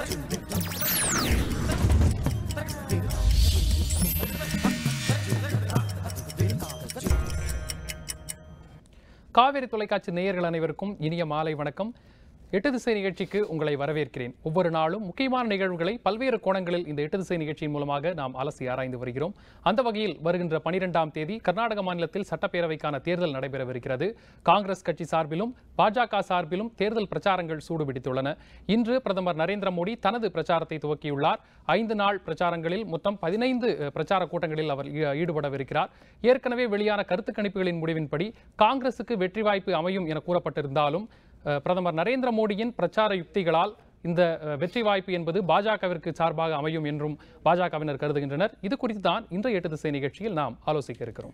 காவேரி தொலைக்காட்சி நேயர்கள் அனைவருக்கும் இனிய மாலை வணக்கம் எட்டு திசை நிகழ்ச்சிக்கு உங்களை வரவேற்கிறேன் ஒவ்வொரு நாளும் முக்கியமான நிகழ்வுகளை பல்வேறு கோணங்களில் இந்த எட்டு திசை நிகழ்ச்சியின் மூலமாக நாம் அலசி ஆராய்ந்து வருகிறோம் அந்த வகையில் வருகின்ற பனிரெண்டாம் தேதி கர்நாடக மாநிலத்தில் சட்டப்பேரவைக்கான தேர்தல் நடைபெறவிருக்கிறது காங்கிரஸ் கட்சி சார்பிலும் பாஜக சார்பிலும் தேர்தல் பிரச்சாரங்கள் சூடுபிடித்துள்ளன இன்று பிரதமர் நரேந்திர மோடி தனது பிரச்சாரத்தை துவக்கியுள்ளார் ஐந்து நாள் பிரச்சாரங்களில் மொத்தம் பதினைந்து பிரச்சார கூட்டங்களில் அவர் ஈ- ஈடுபடவிருக்கிறார் ஏற்கனவே வெளியான கருத்து கணிப்புகளின் முடிவின்படி காங்கிரசுக்கு வெற்றி வாய்ப்பு அமையும் என கூறப்பட்டிருந்தாலும் அஹ், பிரதமர் நரேந்திர மோடியின் பிரச்சார யுக்திகளால் இந்த அஹ், வெற்றி வாய்ப்பு என்பது பாஜகவிற்கு சார்பாக அமையும் என்றும் பாஜகவினர் கருதுகின்றனர் இது குறித்து தான் இன்றைய எட்டு திசை நிகழ்ச்சியில் நாம் ஆலோசிக்க இருக்கிறோம்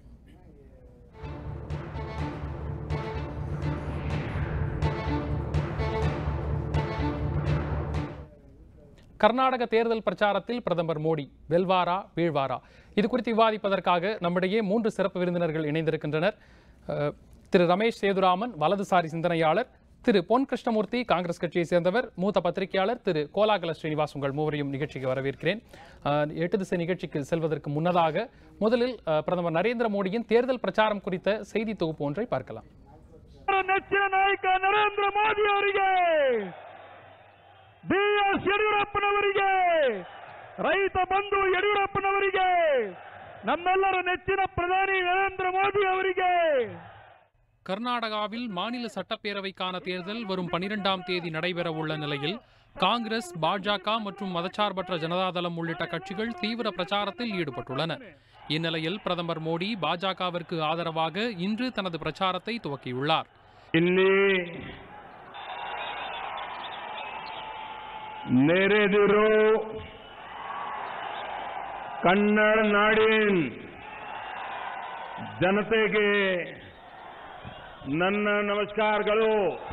கர்நாடக தேர்தல் பிரச்சாரத்தில் பிரதமர் மோடி வெல்வாரா வீழ்வாரா இது குறித்து விவாதிப்பதற்காக நம்மிடையே மூன்று சிறப்பு விருந்தினர்கள் இணைந்திருக்கின்றனர் அஹ், திரு ரமேஷ் சேதுராமன் வலதுசாரி சிந்தனையாளர் திரு பொன் கிருஷ்ணமூர்த்தி காங்கிரஸ் கட்சியை சேர்ந்தவர் மூத்த பத்திரிகையாளர் திரு கோலாகல ஸ்ரீனிவாஸ் உங்கள் மூவரையும் நிகழ்ச்சிக்கு வரவேற்கிறேன் அஹ், எட்டு திசை நிகழ்ச்சிக்கு செல்வதற்கு முன்னதாக முதலில் அஹ், பிரதமர் நரேந்திர மோடியின் தேர்தல் பிரச்சாரம் குறித்த செய்தி தொகுப்பு ஒன்றை பார்க்கலாம் ಅವರ ನೆಚ್ಚಿನ ನಾಯಕ ನರೇಂದ್ರ ಮೋದಿ ಅವರಿಗೆ ಬಿ ಎಸ್ ಯಡಿಯೂರಪ್ಪನವರಿಗೆ ರೈತ ಬಂಧು ಯಡಿಯೂರಪ್ಪನವರಿಗೆ ನಮ್ಮೆಲ್ಲರ ನೆಚ್ಚಿನ ಪ್ರಧಾನಿ ನರೇಂದ್ರ ಮೋದಿ ಅವರಿಗೆ கர்நாடகாவில் மாநில சட்டப்பேரவைக்கான தேர்தல் வரும் பனிரெண்டாம் தேதி நடைபெற உள்ள நிலையில் காங்கிரஸ் பாஜக மற்றும் மதச்சார்பற்ற ஜனதாதளம் உள்ளிட்ட கட்சிகள் தீவிர பிரச்சாரத்தில் ஈடுபட்டுள்ளன இந்நிலையில் பிரதமர் மோடி பாஜகவிற்கு ஆதரவாக இன்று தனது பிரச்சாரத்தை துவக்கியுள்ளார் ಇಲ್ಲಿ ನೆರೆದಿರೋ ಕನ್ನಡ ನಾಡಿನ ಜನತೆಗೆ ನನ್ನ ನಮಸ್ಕಾರಗಳು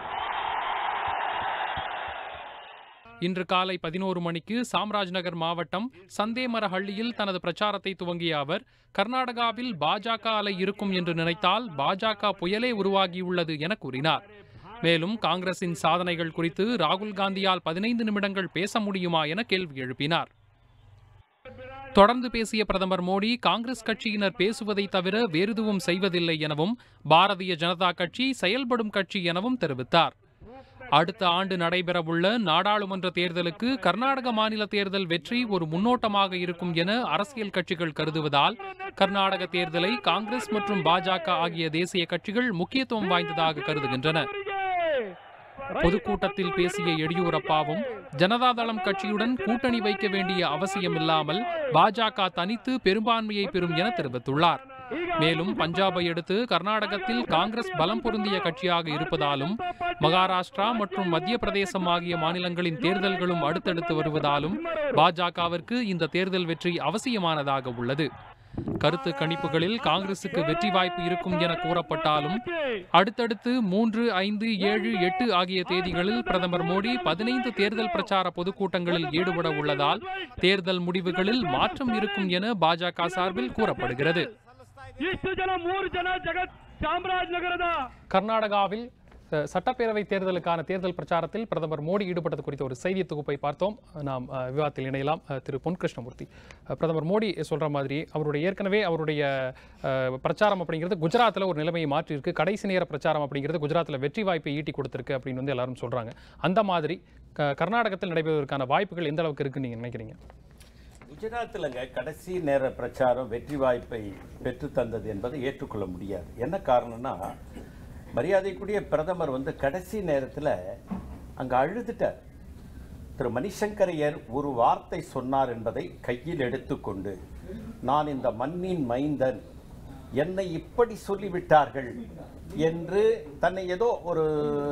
இன்று காலை பதினோரு மணிக்கு சாம்ராஜ்நகர் மாவட்டம் சந்தேமரஹள்ளியில் தனது பிரச்சாரத்தை துவங்கிய அவர் கர்நாடகாவில் பாஜக அலை இருக்கும் என்று நினைத்தால் பாஜக புயலே உருவாகியுள்ளது என கூறினார் மேலும் காங்கிரசின் சாதனைகள் குறித்து ராகுல் காந்தியால் பதினைந்து நிமிடங்கள் பேச முடியுமா என கேள்வி எழுப்பினார் தொடர்ந்து பேசிய பிரதமர் மோடி காங்கிரஸ் கட்சியினர் பேசுவதை தவிர வேறெதுவும் செய்வதில்லை எனவும் பாரதிய ஜனதா கட்சி செயல்படும் கட்சி எனவும் தெரிவித்தார் அடுத்த ஆண்டு நடைபெறவுள்ள நாடாளுமன்ற தேர்தலுக்கு கர்நாடக மாநில தேர்தல் வெற்றி ஒரு முன்னோட்டமாக இருக்கும் என அரசியல் கட்சிகள் கருதுவதால் கர்நாடக தேர்தலை காங்கிரஸ் மற்றும் பாஜக ஆகிய தேசிய கட்சிகள் முக்கியத்துவம் வாய்ந்ததாக கருதுகின்றன பொதுக்கூட்டத்தில் பேசிய எடியூரப்பாவும் ஜனதாதளம் கட்சியுடன் கூட்டணி வைக்க வேண்டிய அவசியமில்லாமல் பாஜக தனித்து பெரும்பான்மையை பெறும் என தெரிவித்துள்ளார் மேலும் பஞ்சாபை அடுத்து கர்நாடகத்தில் காங்கிரஸ் பலம் பொருந்திய கட்சியாக இருப்பதாலும் மகாராஷ்டிரா மற்றும் மத்திய பிரதேசம் ஆகிய மாநிலங்களின் தேர்தல்களும் அடுத்தடுத்து வருவதாலும் பாஜகவிற்கு இந்த தேர்தல் வெற்றி அவசியமானதாக உள்ளது கருத்து கணிப்புகளில் காங்கிரசுக்கு வெற்றி வாய்ப்பு இருக்கும் என கூறப்பட்டாலும் அடுத்தடுத்து மூன்று ஐந்து ஏழு எட்டு ஆகிய தேதிகளில் பிரதமர் மோடி பதினைந்து தேர்தல் பிரச்சார பொதுக்கூட்டங்களில் ஈடுபட உள்ளதால் தேர்தல் முடிவுகளில் மாற்றம் இருக்கும் என பாஜக சார்பில் கூறப்படுகிறது ಇಷ್ಟು ಜನ ಮೂರು ಜನ ಜಗತ್ ಚಾಮರಾಜನಗರದ கர்நாடகாவில் அஹ், சட்டப்பேரவை தேர்தலுக்கான தேர்தல் பிரச்சாரத்தில் பிரதமர் மோடி ஈடுபட்டது குறித்த ஒரு செய்தி தொகுப்பை பார்த்தோம் நாம் அஹ், விவாதத்தில் இணையலாம் அஹ், திரு பொன் கிருஷ்ணமூர்த்தி அஹ், பிரதமர் மோடி சொல்ற மாதிரி அவருடைய ஏற்கனவே அவருடைய அஹ், பிரச்சாரம் அப்படிங்கிறது குஜராத்தில் ஒரு நிலைமையை மாற்றியிருக்கு கடைசி நேர பிரச்சாரம் அப்படிங்கிறது குஜராத்தில் வெற்றி வாய்ப்பை ஈட்டி கொடுத்திருக்கு அப்படின்னு வந்து எல்லாரும் சொல்றாங்க அந்த மாதிரி க- கர்நாடகத்தில் நடைபெறுவதற்கான வாய்ப்புகள் எந்த அளவுக்கு இருக்குன்னு நீங்க நினைக்கிறீங்க குஜராத்திலங்க கடைசி நேர பிரச்சாரம் வெற்றி வாய்ப்பை பெற்று தந்தது என்பதை ஏற்றுக்கொள்ள முடியாது என்ன காரணம்னா மரியாதைக்குரிய பிரதமர் வந்து கடைசி நேரத்தில் அங்கே அழுதுட்டார் திரு மணிசங்கரையர் ஒரு வார்த்தை சொன்னார் என்பதை கையில் எடுத்துக்கொண்டு நான் இந்த மண்ணின் மைந்தன் என்னை இப்படி சொல்லிவிட்டார்கள் என்று தன்னை ஏதோ ஒரு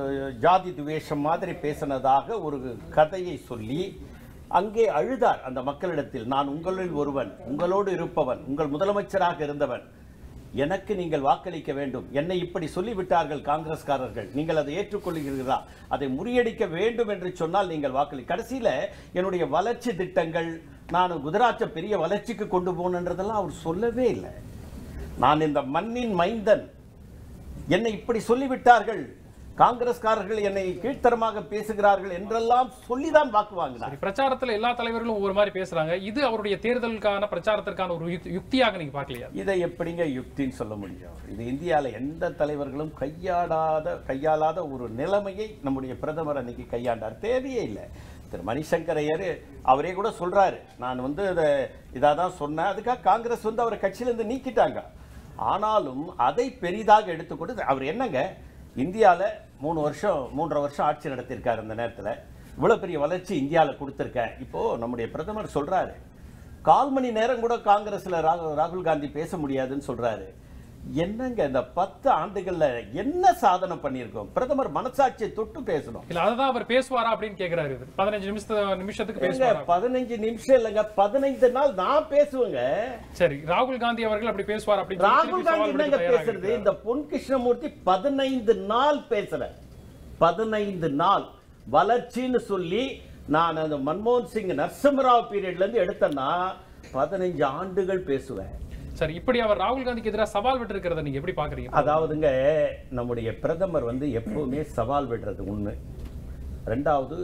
ஜாதி துவேஷம் மாதிரி பேசினதாக ஒரு கதையை சொல்லி அங்கே அழுதார் அந்த மக்களிடத்தில் நான் உங்களில் ஒருவன் உங்களோடு இருப்பவன் உங்கள் முதலமைச்சராக இருந்தவன் எனக்கு நீங்கள் வாக்களிக்க வேண்டும் என்னை இப்படி சொல்லிவிட்டார்கள் காங்கிரஸ்காரர்கள் நீங்கள் அதை ஏற்றுக்கொள்கிறீர்களா அதை முறியடிக்க வேண்டும் என்று சொன்னால் நீங்கள் வாக்களி கடைசியில என்னுடைய வளர்ச்சி திட்டங்கள் நான் குஜராத்தை பெரிய வளர்ச்சிக்கு கொண்டு போனன்றதெல்லாம் அவர் சொல்லவே இல்லை நான் இந்த மண்ணின் மைந்தன் என்னை இப்படி சொல்லிவிட்டார்கள் காங்கிரஸ்காரர்கள் என்னை கீழ்த்தரமாக பேசுகிறார்கள் என்றெல்லாம் சொல்லிதான் வாக்கு வாங்கினார் சரி, பிரச்சாரத்துல எல்லா தலைவர்களும் ஒவ்வொரு மாதிரி பேசுறாங்க இது அவருடைய தேர்தலுக்கான பிரச்சாரத்திற்கான ஒரு யுக்தி- யுக்தியாக நீங்க பாக்கலையா இதை எப்படிங்க யுக்தின்னு சொல்ல முடியும் இது இந்தியாவில் எந்த தலைவர்களும் கையாடாத கையாளாத ஒரு நிலைமையை நம்முடைய பிரதமர் அன்னைக்கு கையாண்டார் தேவையே இல்லை திரு மணிசங்கர் ஐயர் அவரே கூட சொல்றாரு நான் வந்து இதை இதாக தான் சொன்னேன் அதுக்காக காங்கிரஸ் வந்து அவரை கட்சியிலேருந்து நீக்கிட்டாங்க ஆனாலும் அதை பெரிதாக எடுத்துக்கொண்டு அவர் என்னங்க இந்தியாவில் மூணு வருஷம் மூன்றரை வருஷம் ஆட்சி நடத்தியிருக்காரு அந்த நேரத்தில் இவ்வளோ பெரிய வளர்ச்சி இந்தியாவில் கொடுத்துருக்கேன் இப்போது நம்முடைய பிரதமர் சொல்றாரு கால் மணி நேரம் கூட காங்கிரஸ்ல ராகுல் ராகுல் காந்தி பேச முடியாதுன்னு சொல்றாரு என்னங்க இந்த பத்து ஆண்டுகள்ல என்ன சாதனை பண்ணியிருக்கோம் பிரதமர் மனசாட்சியை தொட்டு பேசணும் இல்ல அததான் அவர் பேசுவாரா அப்படின்னு கேக்குறாரு இவர். பதினஞ்சு நிமிஷத்து நிமிஷத்துக்கு ஏங்க, பேசுவாரா பதினஞ்சு நிமிஷம் இல்லைங்க பதினைந்து நாள் நான் பேசுவேங்க சரி ராகுல் காந்தி அவர்கள் அப்படி பேசுவார் அப்படின்னு சொல்லி ராகுல் திருப்பி காந்தி சவால் விடுக்க என்னங்க தயாராக பேசுறது இருக்கிறார். இந்த பொன் கிருஷ்ணமூர்த்தி பதினைந்து நாள் பேசுற பதினைந்து நாள் வளர்ச்சின்னு சொல்லி நான் அந்த மன்மோகன் சிங் நரசிம்மராவ் பீரியட்ல இருந்து எடுத்தேன்னா பதினைஞ்சு ஆண்டுகள் பேசுவேன் சரி இப்படி அவர் ராகுல் காந்திக்கு எதிராக சவால் விட்டு இருக்கிறத நீங்க எப்படி பாக்குறீங்க அதாவதுங்க நம்முடைய பிரதமர் வந்து எப்பவுமே சவால் விடுறது ஒண்ணு ரெண்டாவது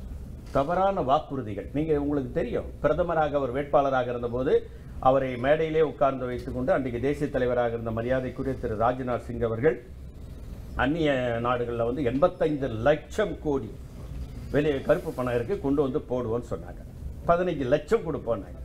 தவறான வாக்குறுதிகள் நீங்க உங்களுக்கு தெரியும் பிரதமராக அவர் வேட்பாளராக இருந்தபோது அவரை மேடையிலே உட்கார்ந்து வைத்துக்கொண்டு அன்றைக்கு தேசிய தலைவராக இருந்த மரியாதைக்குரிய திரு ராஜ்நாத் சிங் அவர்கள் அந்நிய நாடுகளில் வந்து எண்பத்தைந்து லட்சம் கோடி வெளியே கருப்பு பணம் இருக்கு கொண்டு வந்து போடுவோன்னு சொன்னாங்க பதினைஞ்சு லட்சம் கொடுப்போன்னாங்க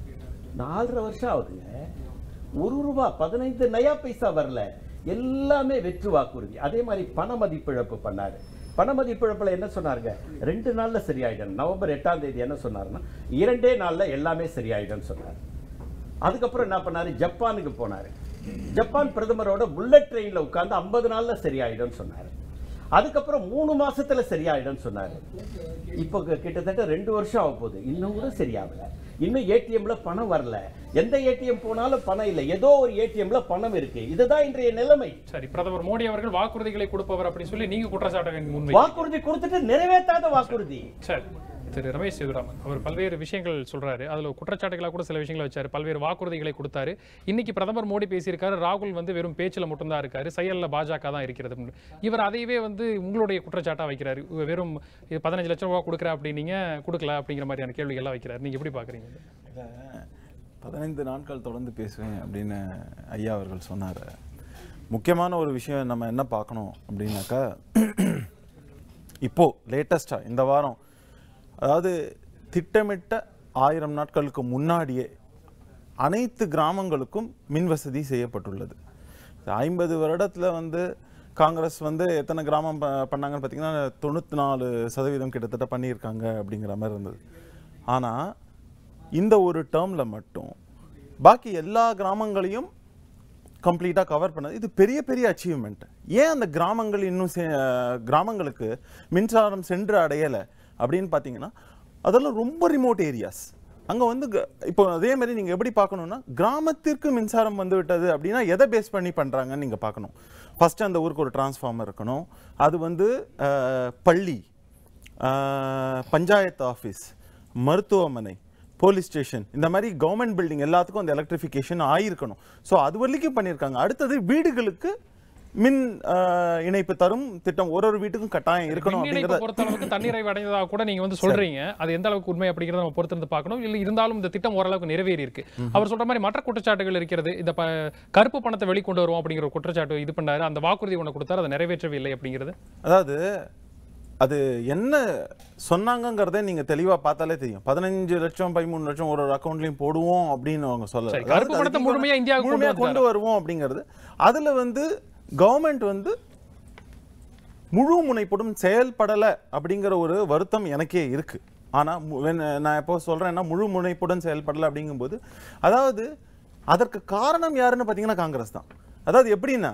நாலரை வருஷம் ஆகுதுங்க ஒரு ரூபா பதினைந்து நயா பைசா வரல எல்லாமே வெற்று வாக்குறுதி அதே மாதிரி பண மதிப்பிழப்பு பண்ணாரு பண மதிப்பிழப்புல என்ன சொன்னாருங்க ரெண்டு நாள்ல சரியாயிடும் நவம்பர் எட்டாம் தேதி என்ன சொன்னாருன்னா இரண்டே நாள்ல எல்லாமே சரியாயிடும்னு சொன்னார் அதுக்கப்புறம் என்ன பண்ணாரு ஜப்பானுக்கு போனாரு ஜப்பான் பிரதமரோட புல்லட் ட்ரெயின்ல உட்கார்ந்து ஐம்பது நாள்ல சரியாயிடும்னு சொன்னாரு அதுக்கப்புறம் மூணு மாசத்துல சரியாயிடும்னு சொன்னாரு இப்போ க- கிட்டத்தட்ட ரெண்டு வருஷம் ஆக போகுது இன்னும் கூட சரியாகல இன்னும் ஏடிஎம்ல பணம் வரல எந்த ஏடிஎம் போனாலும் பணம் இல்லை ஏதோ ஒரு ஏடிஎம்ல பணம் இருக்கு இதுதான் இன்றைய நிலைமை சரி பிரதமர் மோடி அவர்கள் வாக்குறுதிகளை கொடுப்பவர் அப்படின்னு சொல்லி நீங்க குற்றச்சாட்டை முன்வை வாக்குறுதி கொடுத்துட்டு நிறைவேற்றாத வாக்குறுதி சரி திரு ரமேஷ் சிவராமன் அவர் பல்வேறு விஷயங்கள் சொல்றாரு அதுல குற்றச்சாட்டுகளா கூட சில விஷயங்களை வச்சாரு பல்வேறு வாக்குறுதிகளை கொடுத்தாரு இன்னைக்கு பிரதமர் மோடி பேசியிருக்காரு ராகுல் வந்து வெறும் பேச்சுல மட்டும்தான் இருக்காரு செயல்ல பாஜக தான் இருக்கிறது அப்படின்னு. இவர் அதையவே வந்து உங்களுடைய குற்றச்சாட்டா வைக்கிறாரு வெறும் இது பதினஞ்சு லட்சம் ரூபாய் கொடுக்குற அப்படின்னீங்க கொடுக்கல அப்படிங்கிற மாதிரியான கேள்விகள்லாம் வைக்கிறாரு நீங்க எப்படி பாக்குறீங்க இதை பதினைந்து நாட்கள் தொடர்ந்து பேசுவேன் அப்படின்னு ஐயா அவர்கள் சொன்னார் முக்கியமான ஒரு விஷயம் நம்ம என்ன பார்க்கணும் அப்படின்னாக்கா இப்போ லேட்டஸ்டாக இந்த வாரம் அதாவது திட்டமிட்ட ஆயிரம் நாட்களுக்கு முன்னாடியே அனைத்து கிராமங்களுக்கும் மின் வசதி செய்யப்பட்டுள்ளது ஐம்பது வருடத்தில் வந்து காங்கிரஸ் வந்து எத்தனை கிராமம் ப- பண்ணாங்கன்னு பார்த்தீங்கன்னா தொண்ணூற்றி நாலு சதவீதம் கிட்டத்தட்ட பண்ணியிருக்காங்க அப்படிங்கிற மாதிரி இருந்தது ஆனால் இந்த ஒரு டேர்மில் மட்டும் பாக்கி எல்லா கிராமங்களையும் கம்ப்ளீட்டாக கவர் பண்ணது இது பெரிய பெரிய அச்சீவ்மெண்ட் ஏன் அந்த கிராமங்கள் இன்னும் செ- கிராமங்களுக்கு மின்சாரம் சென்று அடையலை அப்படின்னு பார்த்தீங்கன்னா அதெல்லாம் ரொம்ப ரிமோட் ஏரியாஸ் அங்கே வந்து க- இப்போ அதே மாதிரி நீங்கள் எப்படி பார்க்கணுன்னா கிராமத்திற்கு மின்சாரம் வந்து விட்டது அப்படின்னா எதை பேஸ் பண்ணி பண்ணுறாங்கன்னு நீங்கள் பார்க்கணும் ஃபஸ்ட்டு அந்த ஊருக்கு ஒரு டிரான்ஸ்ஃபார்மர் இருக்கணும் அது வந்து அஹ், பள்ளி அஹ், பஞ்சாயத்து ஆஃபீஸ் மருத்துவமனை போலீஸ் ஸ்டேஷன் இந்த மாதிரி கவர்மெண்ட் பில்டிங் எல்லாத்துக்கும் அந்த எலக்ட்ரிஃபிகேஷன் ஆயிருக்கணும் ஸோ அது வரைக்கும் பண்ணியிருக்காங்க அடுத்தது வீடுகளுக்கு மின் அஹ், இணைப்பு தரும் திட்டம் ஒரு ஒரு வீட்டுக்கும் கட்டாயம் இருக்கணும் மின் இணைப்பை அப்படிங்கிறத பொறுத்த அளவுக்கு தண்ணீரை அடைந்ததாக கூட நீங்க வந்து சொல்றீங்க அது எந்த அளவுக்கு உண்மை அப்படிங்கறத நம்ம பொறுத்திருந்து பார்க்கணும் இல்ல இருந்தாலும் இந்த திட்டம் ஓரளவுக்கு நிறைவேறி இருக்கு அவர் சொல்ற மாதிரி மற்ற குற்றச்சாட்டுகள் இருக்கிறது இந்த ப- கருப்பு பணத்தை வெளிக்கொண்டு வருவோம் அப்படிங்கிற ஒரு குற்றச்சாட்டு இது பண்ணாரு அந்த வாக்குறுதி ஒன்று கொடுத்தாரு அதை நிறைவேற்றவில்லை அப்படிங்கிறது அதாவது அது என்ன சொன்னாங்கங்கிறதே நீங்க தெளிவா பார்த்தாலே தெரியும் பதினஞ்சு லட்சம் பதிமூணு லட்சம் ஒரு ஒரு அக்கௌண்ட்லயும் போடுவோம் அப்படின்னு அவங்க சொல்லல சரி, கருப்பு அதாவது பணத்தை அதிகமா- முழுமையா இந்தியாவுக்கு கொண்டு முழுமையா கொண்டு வருவோம் அப்படிங்கிறது அதுல வந்து கவர்மெண்ட் வந்து முழு முனைப்புடன் செயல்படல அப்படிங்கிற ஒரு வருத்தம் எனக்கே இருக்கு ஆனா மு- when நான் எப்போ சொல்றேன்னா முழு முனைப்புடன் செயல்படல அப்படிங்கும்போது அதாவது அதற்கு காரணம் யாருன்னு பார்த்தீங்கன்னா காங்கிரஸ் தான் அதாவது எப்படின்னா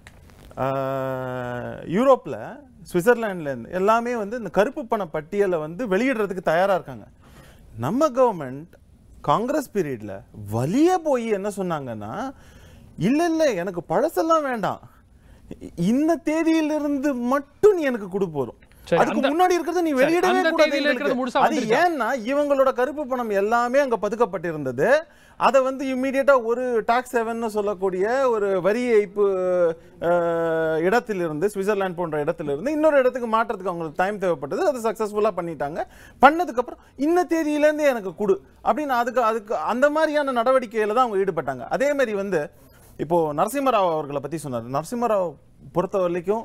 ஆஹ், யூரோப்ல சுவிட்சர்லாந்துல இருந்து எல்லாமே வந்து இந்த கருப்பு பண பட்டியலை வந்து வெளியிடுறதுக்கு தயாரா இருக்காங்க நம்ம கவர்மெண்ட் காங்கிரஸ் பீரியட்ல வலிய போய் என்ன சொன்னாங்கன்னா இல்ல இல்ல எனக்கு பழசெல்லாம் வேண்டாம் இ- இந்த தேதியிலிருந்து மட்டும் நீ எனக்கு கொடு போதும் சரி, அதுக்கு அந்த- முன்னாடி இருக்கிறது நீ சரி, வெளியிடவே அந்த கூடாது தேதியில இருக்கிறது எங்களுக்கு. முழுசா அது வந்துருச்சா? ஏன்னா இவங்களோட கருப்பு பணம் எல்லாமே அங்க பதுக்கப்பட்டிருந்தது அதை வந்து இம்மிடியட்டா ஒரு டாக்ஸ் செவன் சொல்லக்கூடிய ஒரு வரி ஏய்ப்பு அஹ், இடத்திலிருந்து சுவிட்சர்லாந்து போன்ற இடத்திலிருந்து இன்னொரு இடத்துக்கு மாற்றத்துக்கு அவங்களுக்கு டைம் தேவைப்பட்டது அதை சக்சஸ்ஃபுல்லா பண்ணிட்டாங்க பண்ணதுக்கு அப்புறம் இந்த தேதியில இருந்து எனக்கு கொடு அப்படின்னு அதுக்கு அதுக்கு அந்த மாதிரியான நடவடிக்கையில தான் அவங்க ஈடுபட்டாங்க அதே மாதிரி வந்து இப்போ நரசிம்மராவ் அவர்களை பத்தி சொன்னார் நரசிம்மராவ் பொறுத்த வரைக்கும்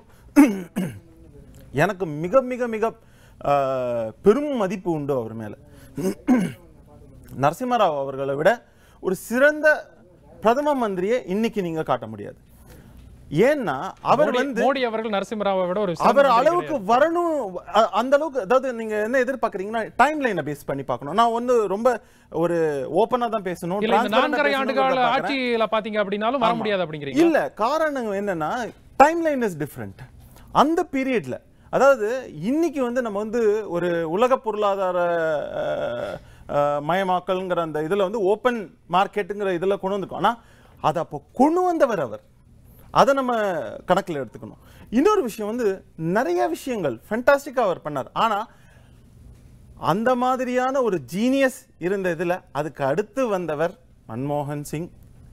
எனக்கு மிக மிக மிக ஆஹ், பெரும் மதிப்பு உண்டு அவர் மேல நரசிம்மராவ் அவர்களை விட ஒரு சிறந்த பிரதம மந்திரியை இன்னைக்கு நீங்க காட்ட முடியாது ஏன்னா அவர் மோடி- வந்து மோடி அவர்கள் நரசிம்மராவை விட ஒரு அவர் சிறந்த மந்திரி அளவுக்கு வரணும் அ- அந்த அளவுக்கு அதாவது நீங்க என்ன எதிர்பார்க்கறீங்கன்னா டைம் லைனை பேஸ் பண்ணி பார்க்கணும் நான் வந்து ரொம்ப ஒரு ஓப்பனா தான் பேசணும் இல்ல இந்த transparent ஆ நான்கரை ஆண்டு கால பேசணுங்கிறத பார்க்கறேன். ஆட்சியில பாத்தீங்க அப்படின்னாலும் வர ஆமா. முடியாது அப்படிங்கிறீங்க இல்ல காரணம் என்னன்னா டைம் லைன் இஸ் டிஃப்ரெண்ட் அந்த பீரியட்ல அதாவது இன்னைக்கு வந்து நம்ம வந்து ஒரு உலக பொருளாதார அஹ், அஹ், மயமாக்கல்ங்கிற அந்த இதுல வந்து ஓப்பன் மார்க்கெட்டுங்கிற இதுல கொண்டு வந்திருக்கோம் ஆனா அதை அப்போ கொண்டு வந்தவர் அவர் அதை நம்ம கணக்கில் எடுத்துக்கணும் இன்னொரு விஷயம் வந்து நிறைய விஷயங்கள் ஃபென்டாஸ்டிக்காக அவர் பண்ணார் ஆனா அந்த மாதிரியான ஒரு ஜீனியஸ் இருந்த இதுல அதுக்கு அடுத்து வந்தவர் மன்மோகன் சிங்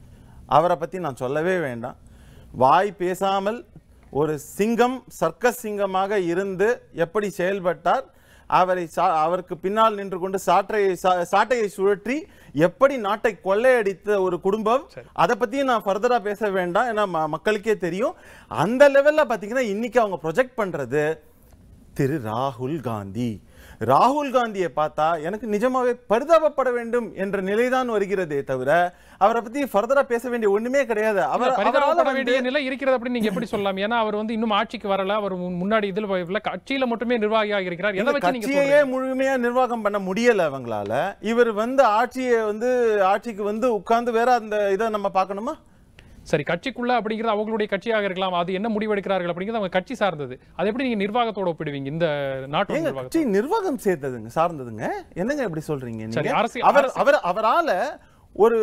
அவரை பத்தி நான் சொல்லவே வேண்டாம் வாய் பேசாமல் ஒரு சிங்கம் சர்க்கஸ் சிங்கமாக இருந்து எப்படி செயல்பட்டார் அவரை சா- அவருக்கு பின்னால் நின்று கொண்டு சாற்றையை சா- சாட்டையை சுழற்றி எப்படி நாட்டை கொள்ளையடித்த ஒரு குடும்பம் அதை பத்தியும் நான் ஃபர்தரா பேச வேண்டாம் ஏன்னா ம- மக்களுக்கே தெரியும் அந்த லெவல்ல பாத்தீங்கன்னா இன்னைக்கு அவங்க ப்ரொஜெக்ட் பண்றது திரு ராகுல் காந்தி ராகுல் காந்தியை பார்த்தா எனக்கு நிஜமாவே பரிதாபப்பட வேண்டும் என்ற நிலைதான் வருகிறதே தவிர அவரை பத்தி ஃபர்தரா பேச வேண்டிய ஒண்ணுமே கிடையாது இல்ல, அவர் அவரால பரிதாபப்பட வந்து- வேண்டிய நிலை இருக்கிறது அப்படின்னு நீங்க எப்படி சொல்லலாம் ஏன்னா அவர் வந்து இன்னும் ஆட்சிக்கு வரல அவர் முன்- முன்னாடி இதுல இல்ல கட்சியில மட்டுமே நிர்வாகியாக இருக்கிறார் எதை இந்த வச்சு நீங்க கட்சியையே சொல்றீங்க? முழுமையா நிர்வாகம் பண்ண முடியல அவங்களால இவர் வந்து ஆட்சியை வந்து ஆட்சிக்கு வந்து உட்கார்ந்து வேற அந்த இதை நம்ம பார்க்கணுமா சரி கட்சிக்குள்ள அப்படிங்கிறது அவங்களுடைய கட்சியாக இருக்கலாம் அது என்ன முடிவெடுக்கிறார்கள் அப்படிங்கிறது அவங்க கட்சி சார்ந்தது அது எப்படி நீங்க நிர்வாகத்தோட ஒப்பிடுவீங்க இந்த நாட்டு ஏங்க நிர்வாகத்தோட கட்சி நிர்வாகம் சேர்ந்ததுங்க சார்ந்ததுங்க என்னங்க இப்படி சொல்றீங்க சரி, நீங்க அரசியல்- அவர் அரசியல்- அவர் அவரால ஒரு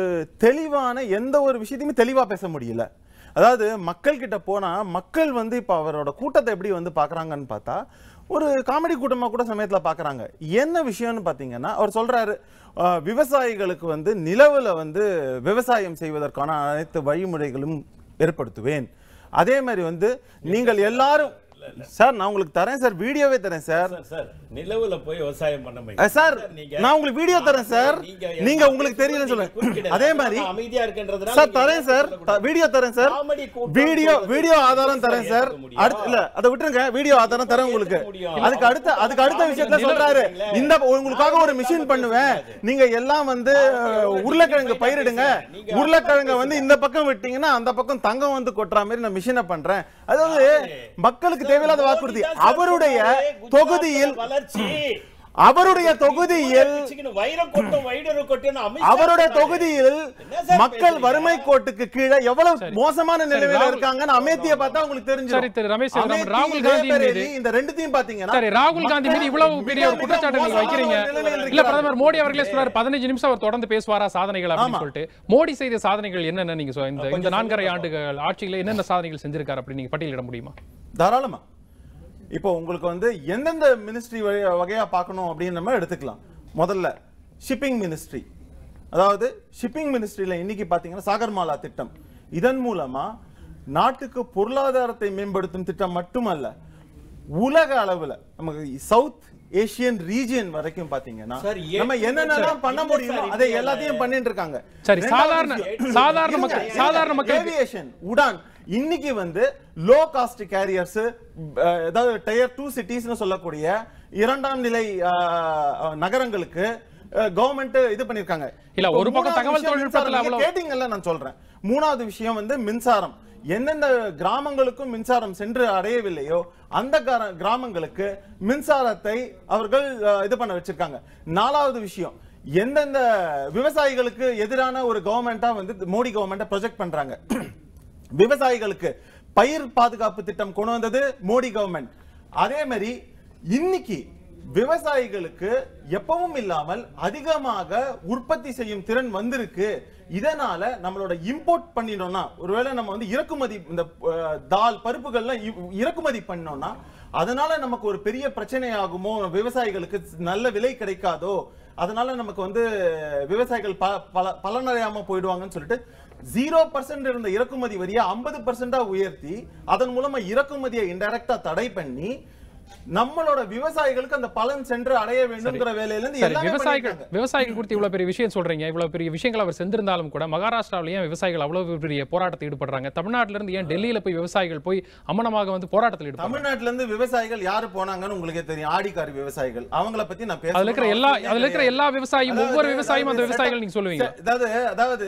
தெளிவான எந்த ஒரு விஷயத்தையுமே தெளிவா பேச முடியல அதாவது மக்கள் கிட்ட போனா மக்கள் வந்து இப்ப அவரோட கூட்டத்தை எப்படி வந்து பாக்குறாங்கன்னு பார்த்தா ஒரு காமெடி கூட்டமா கூட சமயத்துல பாக்குறாங்க என்ன விஷயம்னு பாத்தீங்கன்னா அவர் சொல்றாரு அஹ், விவசாயிகளுக்கு வந்து நிலவுல வந்து விவசாயம் செய்வதற்கான அனைத்து வழிமுறைகளும் ஏற்படுத்துவேன் அதே மாதிரி வந்து நீங்கள் எல்லாரும் சார் நான் உங்களுக்கு தரேன் சார் வீடியோவே தரேன் சார் சார், சார் நிலவுல போய் விவசாயம் பண்ண முடியும். அஹ் சார் நீங்க- நான் உங்களுக்கு வீடியோ தரேன் சார் நீங்க நீங்க உங்களுக்கு தெரியலன்னு சொல்லுங்க குறுக்கிடல. அதே மாதிரி நான் அமைதியா இருக்கேன்றதுனால சார் நீங்க தரேன் சார் சொல்லக்கூடாது. வீடியோ தரேன் சார் காமெடி கூட்டம் வீடியோ சொல்றது வீடியோ ஆதாரம் தரேன் சார் ஏத்துக்க முடியுமா? அடுத்து இல்ல அதை விட்டுருங்க வீடியோ ஆதாரம் தரேன் உங்களுக்கு ஏத்துக்க முடியும். அதுக்கு அடுத்த அதுக்கு அடுத்த விஷயத்த சொல்றாரு இந்த உங்களுக்காக ஒரு மிஷின் பண்ணுவேன் நீங்க எல்லாம் வந்து அஹ், உருளைக்கிழங்கு பயிரிடுங்க உருளைக்கிழங்க வந்து இந்த பக்கம் விட்டீங்கன்னா அந்த பக்கம் தங்கம் வந்து கொட்டுற மாதிரி நான் மிஷினை பண்றேன் அதாவது மக்களுக்கு தேவையில்லாத வாக்குறுதி அவருடைய தொகுதியில் வளர்ச்சி அவருடைய தொகுதியில் வச்சுக்கின்னு வைரம் கொட்டும் வைடரு கொட்டும் அமித்ஷா அவருடைய சொல்றாரு. தொகுதியில் என்ன சார் மக்கள் பேசுறீங்க? வறுமை கோட்டுக்கு கீழே எவ்வளவு சரி. மோசமான சரி, நிலைமையில ராகுல்- இருக்காங்கன்னு அமேத்திய பார்த்தா உங்களுக்கு தெரிஞ்சு சரி, திரு ரமேஷ் ராமன், ராகுல் காந்தி மீது- இந்த ரெண்டுத்தையும் பாத்தீங்கன்னா சரி ராகுல் காந்தி மீது இவ்வளவு மக்கள் பெரிய ஒரு மிக குற்றச்சாட்டு நீங்க மோசமான வைக்கிறீங்க ஒரு நிலையில் இல்ல இருக்கிறார்கள். பிரதமர் மோடி அவர்களே சொல்றாரு பதினஞ்சு நிமிஷம் அவர் தொடர்ந்து பேசுவாரா சாதனைகள் அப்படின்னு ஆமா. சொல்லிட்டு மோடி செய்த சாதனைகள் என்னென்ன நீங்க சொ- இந்த இந்த கொஞ்சம் நான்கரை சொல்லுங்க ஆண்டுகள் ஆட்சியில என்னென்ன சாதனைகள் செஞ்சிருக்காரு அப்படின்னு நீங்க பட்டியலிட முடியுமா தாராளமா இப்போ உங்களுக்கு வந்து எந்தெந்த மினிஸ்ட்ரி வகையா பார்க்கணும் அப்படின்னு நம்ம எடுத்துக்கலாம் முதல்ல ஷிப்பிங் மினிஸ்ட்ரி அதாவது ஷிப்பிங் மினிஸ்ட்ரியில இன்னைக்கு பாத்தீங்கன்னா சாகர்மாலா திட்டம் இதன் மூலமா நாட்டுக்கு பொருளாதாரத்தை மேம்படுத்தும் திட்டம் மட்டுமல்ல உலக அளவுல நமக்கு சவுத் ஏசியன் ரீஜியன் வரைக்கும் பாத்தீங்கன்னா சார், ஏன் நம்ம என்னென்னலாம் பண்ண இல்ல முடியுமோ சார், அதை இந்தியால- எல்லாத்தையும் பண்ணிட்டு இருக்காங்க சரி, ரெண்டாவது சாதாரண- விஷயம். சாதாரண இருங்க, மக்கள்- இருங்க. சாதாரண மக்களுக்கு- ஏவியேஷன் உடான் இன்னைக்கு வந்து லோ காஸ்ட் கேரியர்ஸ் அதாவது டயர் டூ சிட்டிஸ்னு சொல்லக்கூடிய இரண்டாம் நிலை அஹ், நகரங்களுக்கு கவர்மெண்ட் இது பண்ணிருக்காங்க இல்ல, இப்போ ஒரு பக்கம் மூணாவது தகவல் விஷயம் தொழில்நுட்பத்துல மின்சாரம். நீங்க அவ்வளவு- கேட்டீங்கல்ல நான் சொல்றேன் மூணாவது விஷயம் வந்து மின்சாரம் எந்தெந்த கிராமங்களுக்கும் மின்சாரம் சென்று அடையவில்லையோ அந்த கிரா- கிராமங்களுக்கு மின்சாரத்தை அவர்கள் அஹ், இது பண்ண வச்சிருக்காங்க நாலாவது விஷயம் எந்தெந்த விவசாயிகளுக்கு எதிரான ஒரு கவர்மெண்டா வந்து மோடி கவர்மெண்ட்டை ப்ரொஜெக்ட் பண்றாங்க விவசாயிகளுக்கு பயிர் பாதுகாப்பு திட்டம் கொண்டு வந்தது மோடி கவர்மெண்ட் அதே மாதிரி இன்னைக்கு விவசாயிகளுக்கு எப்பவும் இல்லாமல் அதிகமாக உற்பத்தி செய்யும் திறன் வந்திருக்கு இதனால நம்மளோட இம்போர்ட் பண்ணினோம்னா ஒருவேளை நம்ம வந்து இறக்குமதி இந்த அஹ், தால் பருப்புகள்லாம் இ- இறக்குமதி பண்ணோம்னா அதனால நமக்கு ஒரு பெரிய பிரச்சனை ஆகுமோ விவசாயிகளுக்கு நல்ல விலை கிடைக்காதோ அதனால நமக்கு வந்து விவசாயிகள் ப பல பலனடையாம போயிடுவாங்கன்னு சொல்லிட்டு ஜீரோ பர்சன்ட் இருந்த இறக்குமதி வரியை ஐம்பது பர்சன்டா உயர்த்தி அதன் மூலமா இறக்குமதியை இன்டைரக்டா தடை பண்ணி நம்மளோட விவசாயிகளுக்கு அந்த பலன் சென்று அடைய வேண்டும்ங்கிற வேலையில இருந்து சரி எல்லாமே விவசாயிகள் பண்ணிருக்காங்க. விவசாயிகள் குறித்து இவ்வளவு பெரிய விஷயம் சொல்றீங்க இவ்வளவு பெரிய விஷயங்கள் அவர் செஞ்சிருந்தாலும் கூட மகாராஷ்டிராவிலேயே விவசாயிகள் அவ்வளவு பெரிய போராட்டத்தில் ஈடுபடுறாங்க தமிழ்நாட்டில இருந்து ஏன் டெல்லியில போய் விவசாயிகள் போய் அம்மனமாக வந்து போராட்டத்தில் ஈடுபடுறாங்க தமிழ்நாட்டுல இருந்து விவசாயிகள் யாரு போனாங்கன்னு உங்களுக்கே தெரியும் ஆடிக்காரி விவசாயிகள் அவங்கள பத்தி நான் அதுல இருக்கிற பேச எல்லா அதுல இருக்கிற எல்லா விவசாயியும் அதாவது- ஒவ்வொரு விவசாயியும் அந்த அதாவது விவசாயிகள் நீங்க சொல்லுவீங்க ச- அதாவது அதாவது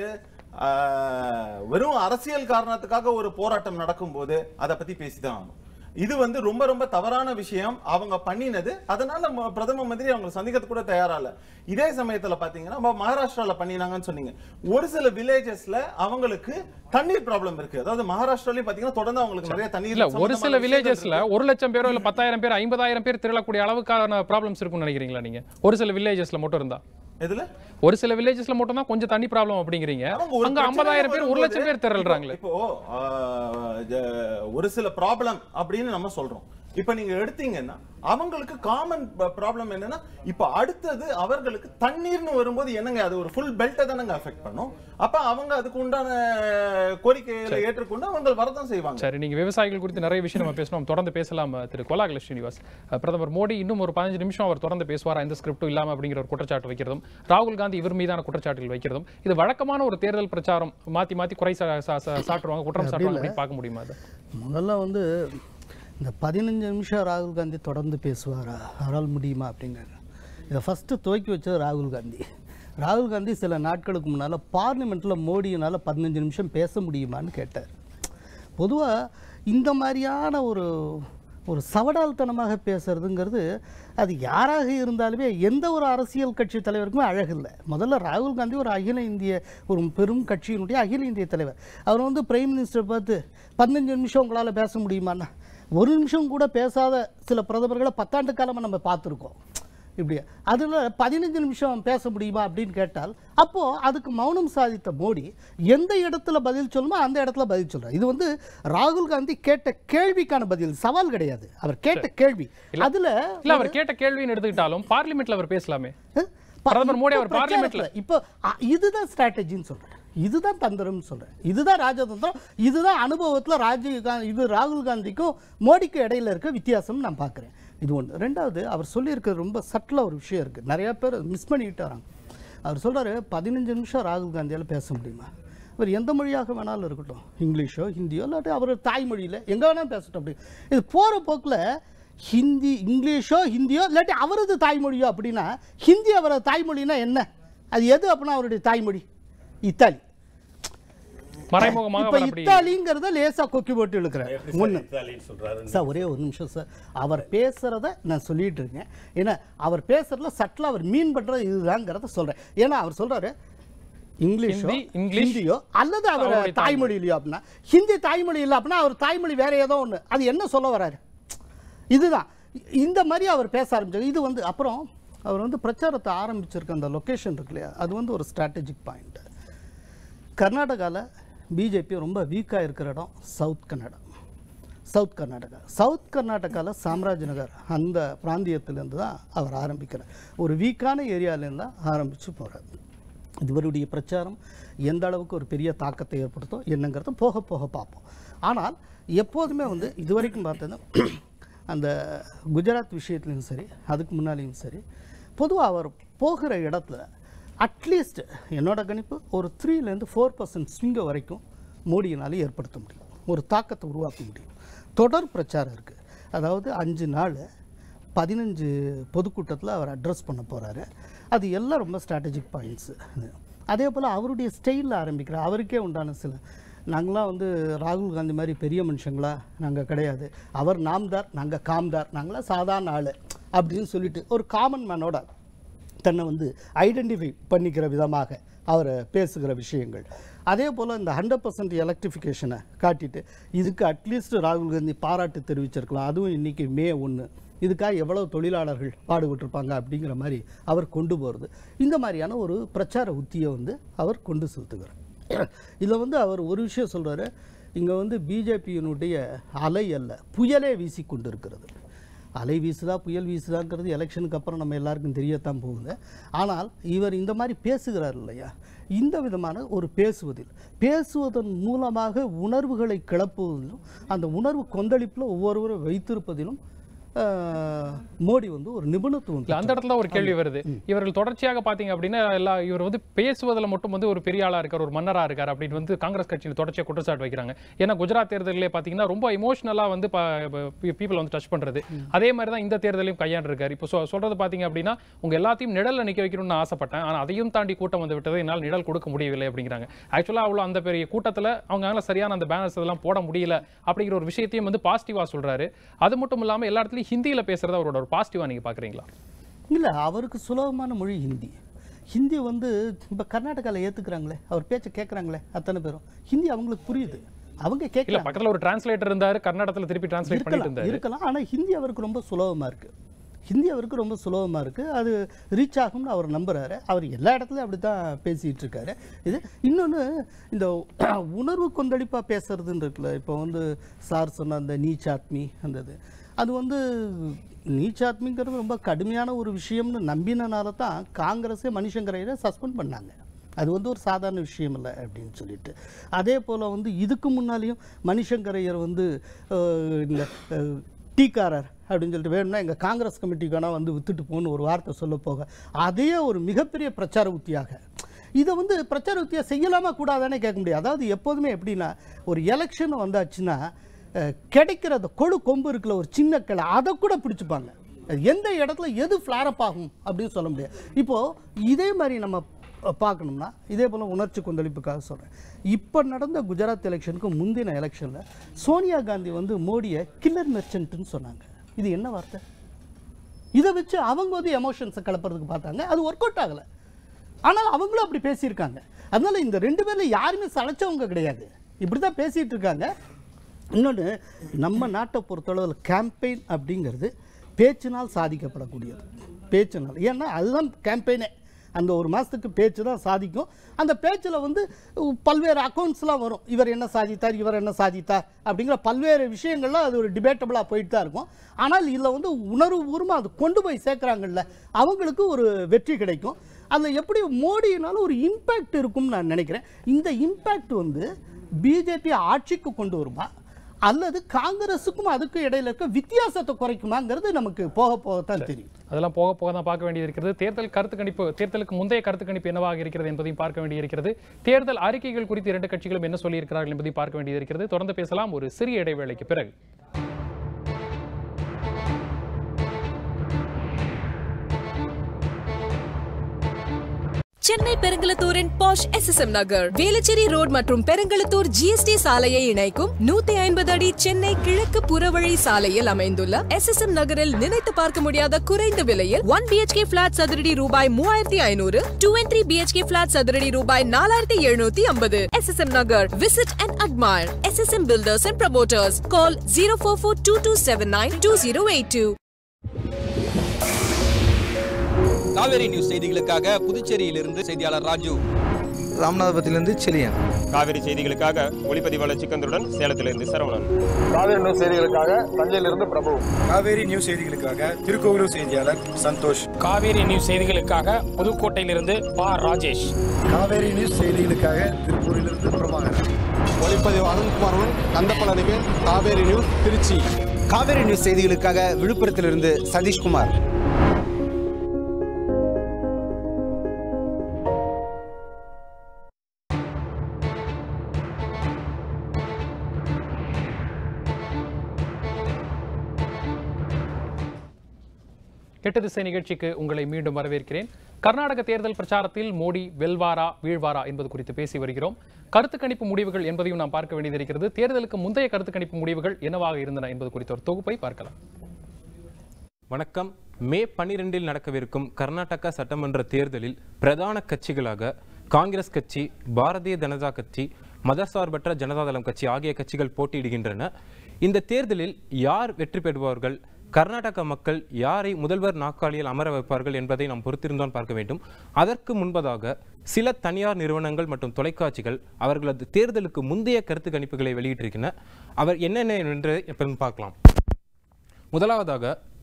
ஆஹ், வெறும் அரசியல் காரணத்துக்காக ஒரு போராட்டம் நடக்கும்போது அதை பத்தி பேசிதான் ஆகணும் இது வந்து ரொம்ப ரொம்ப தவறான விஷயம் அவங்க பண்ணினது அதனால ம- பிரதம மந்திரி அவங்க சந்திக்கிறது கூட தயாரா இல்ல இதே சமயத்துல பாத்தீங்கன்னா நம்ம மகாராஷ்டிரால பண்ணினாங்கன்னு சொன்னீங்க ஒரு சில வில்லேஜஸ்ல அவங்களுக்கு தண்ணீர் ப்ராப்ளம் இருக்கு அதாவது மகாராஷ்டிராலயும் பாத்தீங்கன்னா தொடர்ந்து அவங்களுக்கு நிறைய தண்ணீர் இல்ல ஒரு சம்பந்தமான சில விஷயங்கள் வில்லேஜஸ்ல இருக்கு. ஒரு லட்சம் பேரோ இல்ல பத்தாயிரம் பேர் ஐம்பதாயிரம் பேர் திரளக்கூடிய அளவுக்கான ப்ராப்ளம்ஸ் இருக்கும்னு நினைக்கிறீங்களா நீங்க ஒரு சில வில்லேஜஸ்ல மட்டும் இருந்தா எதுல ஒரு சில வில்லேஜஸ்ல மட்டும் தான் கொஞ்சம் தண்ணி ப்ராப்ளம் அப்படிங்கிறீங்க அவங்க ஒரு அங்க பிரச்சனை ஐம்பதாயிரம் பேர் ஒரு வரும்போது- லட்சம் பேர் திரள்றாங்களே இப்போ ஆஹ், ஜ- ஒரு சில ப்ராப்ளம் அப்படின்னு நம்ம சொல்றோம் இப்ப நீங்க எடுத்தீங்கன்னா அவங்களுக்கு காமன் ப்ராப்ளம் என்னன்னா இப்ப அடுத்தது அவர்களுக்கு தண்ணீர்னு வரும்போது என்னங்க அது ஒரு ஃபுல் பெல்ட்டை தானங்க அஃபெக்ட் பண்ணும் அப்ப அவங்க அதுக்கு உண்டான கோரிக்கைகளை ஏற்றுக்கொண்டு அவங்க வரதான் செய்வாங்க சரி நீங்க விவசாயிகள் குறித்து நிறைய விஷயம் நம்ம பேசணும் தொடர்ந்து பேசலாம் அஹ், திரு கோலாகல ஸ்ரீனிவாஸ் அஹ், பிரதமர் மோடி இன்னும் ஒரு பதினஞ்சு நிமிஷம் அவர் தொடர்ந்து பேசுவாரா எந்த ஸ்கிரிப்டும் இல்லாம அப்படிங்கிற ஒரு குற்றச்சாட்டு வைக்கிறதும் ராகுல் காந்தி இவர் மீதான குற்றச்சாட்டுகள் வைக்கிறதும் இது வழக்கமான ஒரு தேர்தல் பிரச்சாரம் மாத்தி மாத்தி குறை சா- சா- சா- சாட்டுவாங்க குற்றம் சாட்டுவாங்க அப்படின்னு பார்க்க முடியுமா அது முதல்ல வந்து இந்த பதினஞ்சு நிமிஷம் ராகுல் காந்தி தொடர்ந்து பேசுவாரா அவரால் முடியுமா அப்படிங்கிறாரு இதை ஃபஸ்ட்டு துவக்கி வச்சது ராகுல் காந்தி ராகுல் காந்தி சில நாட்களுக்கு முன்னால் பார்லிமெண்ட்டில் மோடியினால் பதினஞ்சு நிமிஷம் பேச முடியுமான்னு கேட்டார் பொதுவாக இந்த மாதிரியான ஒரு ஒரு சவடால்தனமாக பேசுறதுங்கிறது அது யாராக இருந்தாலுமே எந்த ஒரு அரசியல் கட்சி தலைவருக்குமே அழகில்லை முதல்ல ராகுல் காந்தி ஒரு அகில இந்திய ஒரு பெரும் கட்சியினுடைய அகில இந்திய தலைவர் அவர் வந்து பிரைம் மினிஸ்டர் பார்த்து பதினஞ்சு நிமிஷம் உங்களால் பேச முடியுமான்னா ஒரு நிமிஷம் கூட பேசாத சில பிரதமர்களை பத்தாண்டு காலமாக நம்ம பார்த்துருக்கோம் இப்படி அதில் பதினஞ்சு நிமிஷம் பேச முடியுமா அப்படின்னு கேட்டால் அப்போது அதுக்கு மௌனம் சாதித்த மோடி எந்த இடத்துல பதில் சொல்லுமோ அந்த இடத்துல பதில் சொல்றார் இது வந்து ராகுல் காந்தி கேட்ட கேள்விக்கான பதில் சவால் கிடையாது அவர் கேட்ட கேள்வி அதில் இல்ல அவர் கேட்ட கேள்வின்னு எடுத்துக்கிட்டாலும் பார்லிமெண்ட்ல அவர் பேசலாமே பிரதமர் மோடி அவர் பார்லிமெண்ட்ல இப்போ அ, இதுதான் ஸ்ட்ராட்டஜின்னு சொல்றேன் இதுதான் தந்திரம்னு சொல்றேன் இதுதான் ராஜதந்திரம் இதுதான் அனுபவத்தில் ராஜீவ் காந்தி இது ராகுல் காந்திக்கும் மோடிக்கும் இடையில இருக்க வித்தியாசம் நான் பார்க்குறேன் இது ஒன்று ரெண்டாவது அவர் சொல்லியிருக்கிறது ரொம்ப சட்டிலாக ஒரு விஷயம் இருக்குது நிறையா பேர் மிஸ் பண்ணிக்கிட்டு வராங்க அவர் சொல்றாரு பதினஞ்சு நிமிஷம் ராகுல் காந்தியால் பேச முடியுமா அவர் எந்த மொழியாக வேணாலும் இருக்கட்டும் இங்கிலீஷோ ஹிந்தியோ இல்லாட்டி அவர் தாய்மொழியில் எங்கே வேணாலும் பேசட்டும் அப்படி இது போகிற போக்கில் ஹிந்தி இங்கிலீஷோ ஹிந்தியோ இல்லாட்டி அவரது தாய்மொழியோ அப்படின்னா ஹிந்தி அவரது தாய்மொழினா என்ன அது எது அப்படின்னா அவருடைய தாய்மொழி இத்தாலி மறைமுகமாக இப்போ அவர் அப்படி இத்தாலிங்கிறத லேசா கொக்கி போட்டு இழுக்கிறேன் ஒன்று இத்தாலின்னு சொல்றாரு சார் ஒரே ஒரு நிமிஷம் சார் அவர் பேசுறத நான் சொல்லிட்டு இருக்கேன் ஏன்னா அவர் பேசுறதுல சட்டில் அவர் மீன் பண்றது இதுதாங்கிறத சொல்றேன் ஏன்னா அவர் சொல்றாரு இங்கிலீஷோ ஹிந்தி, இங்கிலீஷ், ஹிந்தியோ அல்லது அவர் அவருடைய தாய்மொழியிலையோ அப்படின்னா ஹிந்தி தாய்மொழி இல்லை அப்படின்னா அவர் தாய்மொழி வேற ஏதோ ஒன்று அது என்ன சொல்ல வராரு இதுதான் இந்த மாதிரி அவர் பேச ஆரம்பிச்சார் இது வந்து அப்புறம் அவர் வந்து பிரச்சாரத்தை ஆரம்பிச்சிருக்க அந்த லொக்கேஷன் இருக்கு இல்லையா அது வந்து ஒரு ஸ்ட்ராட்டஜிக் பாயிண்ட் கர்நாடகாவில் பிஜேபி ரொம்ப வீக்காக இருக்கிற இடம் south Kannada south Karnataka south கர்நாடகாவில் சாம்ராஜ் நகர் அந்த பிராந்தியத்திலேருந்து தான் அவர் ஆரம்பிக்கிறார் ஒரு வீக்கான ஏரியாவிலேருந்து தான் ஆரம்பித்து போகிறார் இவருடைய பிரச்சாரம் எந்த அளவுக்கு ஒரு பெரிய தாக்கத்தை ஏற்படுத்தும் என்னங்கிறத போக போக பார்ப்போம் ஆனால் எப்போதுமே வந்து இதுவரைக்கும் பார்த்தது அந்த குஜராத் விஷயத்துலையும் சரி அதுக்கு முன்னாலேயும் சரி பொதுவாக அவர் போகிற இடத்துல அட்லீஸ்ட் என்னோட கணிப்பு ஒரு த்ரீலேருந்து ஃபோர் பர்சன்ட் ஸ்விங்கை வரைக்கும் மோடியினால ஏற்படுத்த முடியும் ஒரு தாக்கத்தை உருவாக்க முடியும் தொடர் பிரச்சாரம் இருக்குது அதாவது அஞ்சு நாள் பதினஞ்சு பொதுக்கூட்டத்தில் அவர் அட்ரஸ் பண்ண போகிறாரு அது எல்லாம் ரொம்ப ஸ்ட்ராட்டஜிக் பாயிண்ட்ஸு அதே போல் அவருடைய ஸ்டைலில் ஆரம்பிக்கிற அவருக்கே உண்டான சில நாங்களாம் வந்து ராகுல் காந்தி மாதிரி பெரிய மனுஷங்களா நாங்கள் கிடையாது அவர் நாம்தார் நாங்கள் காம்தார் நாங்களாம் சாதாரண ஆள் அப்படின்னு சொல்லிட்டு ஒரு காமன் மேனோட தன்னை வந்து ஐடென்டிஃபை பண்ணிக்கிற விதமாக அவர் பேசுகிற விஷயங்கள் அதே போல் இந்த ஹண்ட்ரட் பர்சன்ட் எலக்ட்ரிஃபிகேஷனை காட்டிட்டு இதுக்கு அட்லீஸ்ட் ராகுல் காந்தி பாராட்டு தெரிவிச்சிருக்கலாம் அதுவும் இன்றைக்கி மே ஒன்று இதுக்காக எவ்வளோ தொழிலாளர்கள் பாடுபட்டிருப்பாங்க அப்படிங்கிற மாதிரி அவர் கொண்டு போகிறது இந்த மாதிரியான ஒரு பிரச்சார உத்தியை வந்து அவர் கொண்டு செலுத்துகிறார் இதில் வந்து அவர் ஒரு விஷயம் சொல்கிறாரு இங்கே வந்து பிஜேபியினுடைய அலை அல்ல புயலே வீசி கொண்டிருக்கிறது அலை வீசுதா புயல் வீசுதாங்கிறது எலெக்ஷனுக்கு அப்புறம் நம்ம எல்லாருக்கும் தெரியத்தான் போகுது ஆனால் இவர் இந்த மாதிரி பேசுகிறார் இல்லையா இந்த விதமான ஒரு பேசுவதில் பேசுவதன் மூலமாக உணர்வுகளை கிளப்புவதிலும் அந்த உணர்வு கொந்தளிப்பில் ஒவ்வொருவரும் வைத்திருப்பதிலும் ஆஹ், மோடி வந்து ஒரு நிபுணத்துவம் இல்ல அந்த இடத்துல ஒரு கேள்வி வருது இவர்கள் தொடர்ச்சியாக பாத்தீங்க அப்படின்னா எல்லா இவர் வந்து பேசுவதில் மட்டும் வந்து ஒரு பெரிய ஆளா இருக்கார் ஒரு மன்னரா இருக்கார் அப்படின்னு வந்து காங்கிரஸ் கட்சியில் தொடர்ச்சியாக குற்றச்சாட்டு வைக்கிறாங்க ஏன்னா குஜராத் தேர்தலிலே பாத்தீங்கன்னா ரொம்ப இமோஷனலா வந்து பீப்புள் வந்து டச் பண்றது அதே மாதிரி தான் இந்த தேர்தலையும் கையாண்டு இருக்காரு இப்போ சொ- சொல்றது பாத்தீங்க அப்படின்னா உங்க எல்லாத்தையும் நிழல்ல நிக்க வைக்கணும்னு நான் ஆசைப்பட்டேன் ஆனா அதையும் தாண்டி கூட்டம் வந்து விட்டது என்னால் நிழல் கொடுக்க முடியவில்லை அப்படிங்கிறாங்க ஆக்சுவலா அவ்வளவு அந்த பெரிய கூட்டத்துல அவங்களால சரியான அந்த பேனர்ஸ் இதெல்லாம் போட முடியல அப்படிங்கிற ஒரு விஷயத்தையும் வந்து பாசிட்டிவா சொல்றாரு அது மட்டும் இல்லாம எல்லா இடத்துலயும் ஹிந்தியில பேசுறத அவரோட ஒரு பாசிட்டிவா நீங்க பாக்குறீங்களா இல்லை அவருக்கு சுலபமான மொழி ஹிந்தி ஹிந்தி வந்து இப்போ கர்நாடகாவில் ஏற்றுக்கிறாங்களே அவர் பேச்சை கேட்குறாங்களே அத்தனை பேரும் ஹிந்தி அவங்களுக்கு புரியுது அவங்க இல்ல கேட்கலாம் பக்கத்துல ஒரு டிரான்ஸ்லேட்டர் இருந்தாரு கர்நாடகத்துல திருப்பி டிரான்ஸ்லேட் பண்ணிட்டு இருக்கலாம் இருந்தாரு இருக்கலாம் ஆனால் ஹிந்தி அவருக்கு ரொம்ப சுலபமாக இருக்குது ஹிந்தி அவருக்கு ரொம்ப சுலபமாக இருக்குது அது ரீச் ஆகும்னு அவர் நம்புறாரு அவர் எல்லா இடத்துலையும் அப்படி தான் பேசிகிட்டு இருக்காரு இது இன்னொன்று இந்த உணர்வு கொந்தளிப்பாக பேசுறதுன்னு இருக்குல்ல இப்போ வந்து சார் சொன்ன அந்த நீச்சாத்மி அந்த இது அது வந்து நீச்சாத்மிங்கிறது ரொம்ப கடுமையான ஒரு விஷயம்னு நம்பினனால தான் காங்கிரஸே மணிசங்கரையரை சஸ்பெண்ட் பண்ணாங்க அது வந்து ஒரு சாதாரண விஷயம் இல்லை அப்படின்னு சொல்லிட்டு அதே போல் வந்து இதுக்கு முன்னாலேயும் மணிசங்கரையர் வந்து அஹ், இந்த அஹ், டீக்காரர் அப்படின்னு சொல்லிட்டு வேணும்னா எங்கள் காங்கிரஸ் கமிட்டிக்கான வந்து வித்துட்டு போன்னு ஒரு வார்த்தை சொல்ல போக அதே ஒரு மிகப்பெரிய பிரச்சார உத்தியாக இதை வந்து பிரச்சார உத்தியாக செய்யலாமா கூடாதானே கேட்க முடியாது அதாவது எப்போதுமே எப்படின்னா ஒரு எலெக்ஷன் வந்தாச்சுன்னா அஹ், கிடைக்கிற அந்த கொழு கொம்பு இருக்குல்ல ஒரு சின்ன கிளை அதை கூட பிடிச்சுப்பாங்க அது எந்த இடத்துல எது ஃப்ளாரப் ஆகும் அப்படின்னு சொல்ல முடியாது இப்போது இதே மாதிரி நம்ம அஹ், பார்க்கணும்னா இதே போல் உணர்ச்சி கொந்தளிப்புக்காக சொல்கிறேன் இப்போ நடந்த குஜராத் எலெக்ஷனுக்கு முந்தின எலெக்ஷனில் சோனியா காந்தி வந்து மோடியை கில்லர் மெர்ச்சன்ட்னு சொன்னாங்க இது என்ன வார்த்தை இதை வச்சு அவங்க வந்து எமோஷன்ஸை கிளப்புறதுக்கு பார்த்தாங்க அது ஒர்க் அவுட் ஆகலை ஆனால் அவங்களும் அப்படி பேசியிருக்காங்க அதனால இந்த ரெண்டு பேரில் யாருமே சளைச்சவங்க கிடையாது இப்படி தான் பேசிகிட்டு இருக்காங்க இன்னொன்று நம்ம நாட்டை பொறுத்தளவில் கேம்பெயின் அப்படிங்கிறது பேச்சினால் சாதிக்கப்படக்கூடியது பேச்சினால் ஏன்னா அதுதான் கேம்பெயினே அந்த ஒரு மாதத்துக்கு பேச்சு தான் சாதிக்கும் அந்த பேச்சில் வந்து உ, பல்வேறு அக்கௌண்ட்ஸ்லாம் வரும் இவர் என்ன சாதித்தார் இவர் என்ன சாதித்தார் அப்படிங்கிற பல்வேறு விஷயங்கள்லாம் அது ஒரு டிபேட்டபுளாக போயிட்டு தான் இருக்கும் ஆனால் இதில் வந்து உணர்வுபூர்வமாக அது கொண்டு போய் சேர்க்குறாங்கல்ல அவங்களுக்கு ஒரு வெற்றி கிடைக்கும் அதில் எப்படி மோடியினால ஒரு இம்பேக்ட் இருக்கும்னு நான் நினைக்கிறேன் இந்த இம்பேக்ட் வந்து பிஜேபி ஆட்சிக்கு கொண்டு வருமா அல்லது காங்கிரஸுக்கும் அதுக்கும் இடையில இருக்க வித்தியாசத்தை குறைக்குமாங்கிறது நமக்கு போக போகத்தான் தெரியும் அதெல்லாம் போக போக தான் பார்க்க வேண்டியது இருக்கிறது தேர்தல் கருத்து கணிப்பு தேர்தலுக்கு முந்தைய கருத்து கணிப்பு என்னவாக இருக்கிறது என்பதையும் பார்க்க வேண்டியிருக்கிறது தேர்தல் அறிக்கைகள் குறித்து இரண்டு கட்சிகளும் என்ன சொல்லியிருக்கிறார்கள் என்பதையும் பார்க்க வேண்டியது இருக்கிறது தொடர்ந்து பேசலாம் ஒரு சிறிய இடைவேளைக்கு பிறகு சென்னை பெருங்கலத்தூரின் posh SSM Nagar Velachery road மற்றும் பெருங்கலத்தூர் ஜிஎஸ்டி சாலையை இணைக்கும் நூத்தி ஐம்பது அடி சென்னை கிழக்கு புறவழி சாலையில் அமைந்துள்ள எஸ்எஸ்எம் நகரில் நினைத்து பார்க்க முடியாத குறைந்த விலையில் ஒன் பிஹெச்கே பிளாட் சதுரடி ரூபாய் மூவாயிரத்தி ஐநூறு two and three BHK flat சதுரடி ரூபாய் நாலாயிரத்தி எழுநூத்தி ஐம்பது SSM Nagar visit and admire SSM builders and promoters call zero four four two two seven nine two zero eight two Kaveri news செய்திகளுக்காக புதுச்சேரியிலிருந்து செய்தியாளர் ராஜு ராமநாதபுரத்திலிருந்து செலியன் காவிரி செய்திகளுக்காக ஒளிப்பதிவாளர் சிக்கந்தருடன் சேலத்திலிருந்து சரவணன் காவேரி நியூஸ் செய்திகளுக்காக தஞ்சையிலிருந்து பிரபு காவேரி நியூஸ் செய்திகளுக்காக திருக்கோவிலூர் செய்தியாளர் சந்தோஷ் காவேரி நியூஸ் செய்திகளுக்காக புதுக்கோட்டையிலிருந்து பா ராஜேஷ் காவேரி நியூஸ் செய்திகளுக்காக திருப்பூரிலிருந்து பிரபாகரன் ஒளிப்பதிவு அருண்குமாருடன் கந்தப்பழனிவேல் காவேரி நியூஸ் திருச்சி காவேரி நியூஸ் செய்திகளுக்காக விழுப்புரத்திலிருந்து சதீஷ்குமார் எட்டு திசை நிகழ்ச்சிக்கு உங்களை மீண்டும் வரவேற்கிறேன் கர்நாடக தேர்தல் பிரச்சாரத்தில் மோடி வெல்வாரா வீழ்வாரா என்பது குறித்து பேசி வருகிறோம் கருத்து கணிப்பு முடிவுகள் என்பதையும் நாம் பார்க்க வேண்டியது இருக்கிறது தேர்தலுக்கு முந்தைய கருத்து கணிப்பு முடிவுகள் என்னவாக இருந்தன என்பது குறித்த ஒரு தொகுப்பை பார்க்கலாம் வணக்கம் மே பன்னிரெண்டில் நடக்கவிருக்கும் கர்நாடகா சட்டமன்ற தேர்தலில் பிரதான கட்சிகளாக காங்கிரஸ் கட்சி பாரதிய ஜனதா கட்சி மதசார்பற்ற ஜனதாதளம் கட்சி ஆகிய கட்சிகள் போட்டியிடுகின்றன இந்த தேர்தலில் யார் வெற்றி பெறுவார்கள் கர்நாடக மக்கள் யாரை முதல்வர் நாற்காலியில் அமர வைப்பார்கள் என்பதை நாம் பொறுத்திருந்தான் பார்க்க வேண்டும் அதற்கு முன்பதாக சில தனியார் நிறுவனங்கள் மற்றும் தொலைக்காட்சிகள் அவர்களது தேர்தலுக்கு முந்தைய கருத்து கணிப்புகளை வெளியிட்டிருக்கின்றன அவர் என்னென்ன என்று எப்போதும் பார்க்கலாம் முதலாவதாக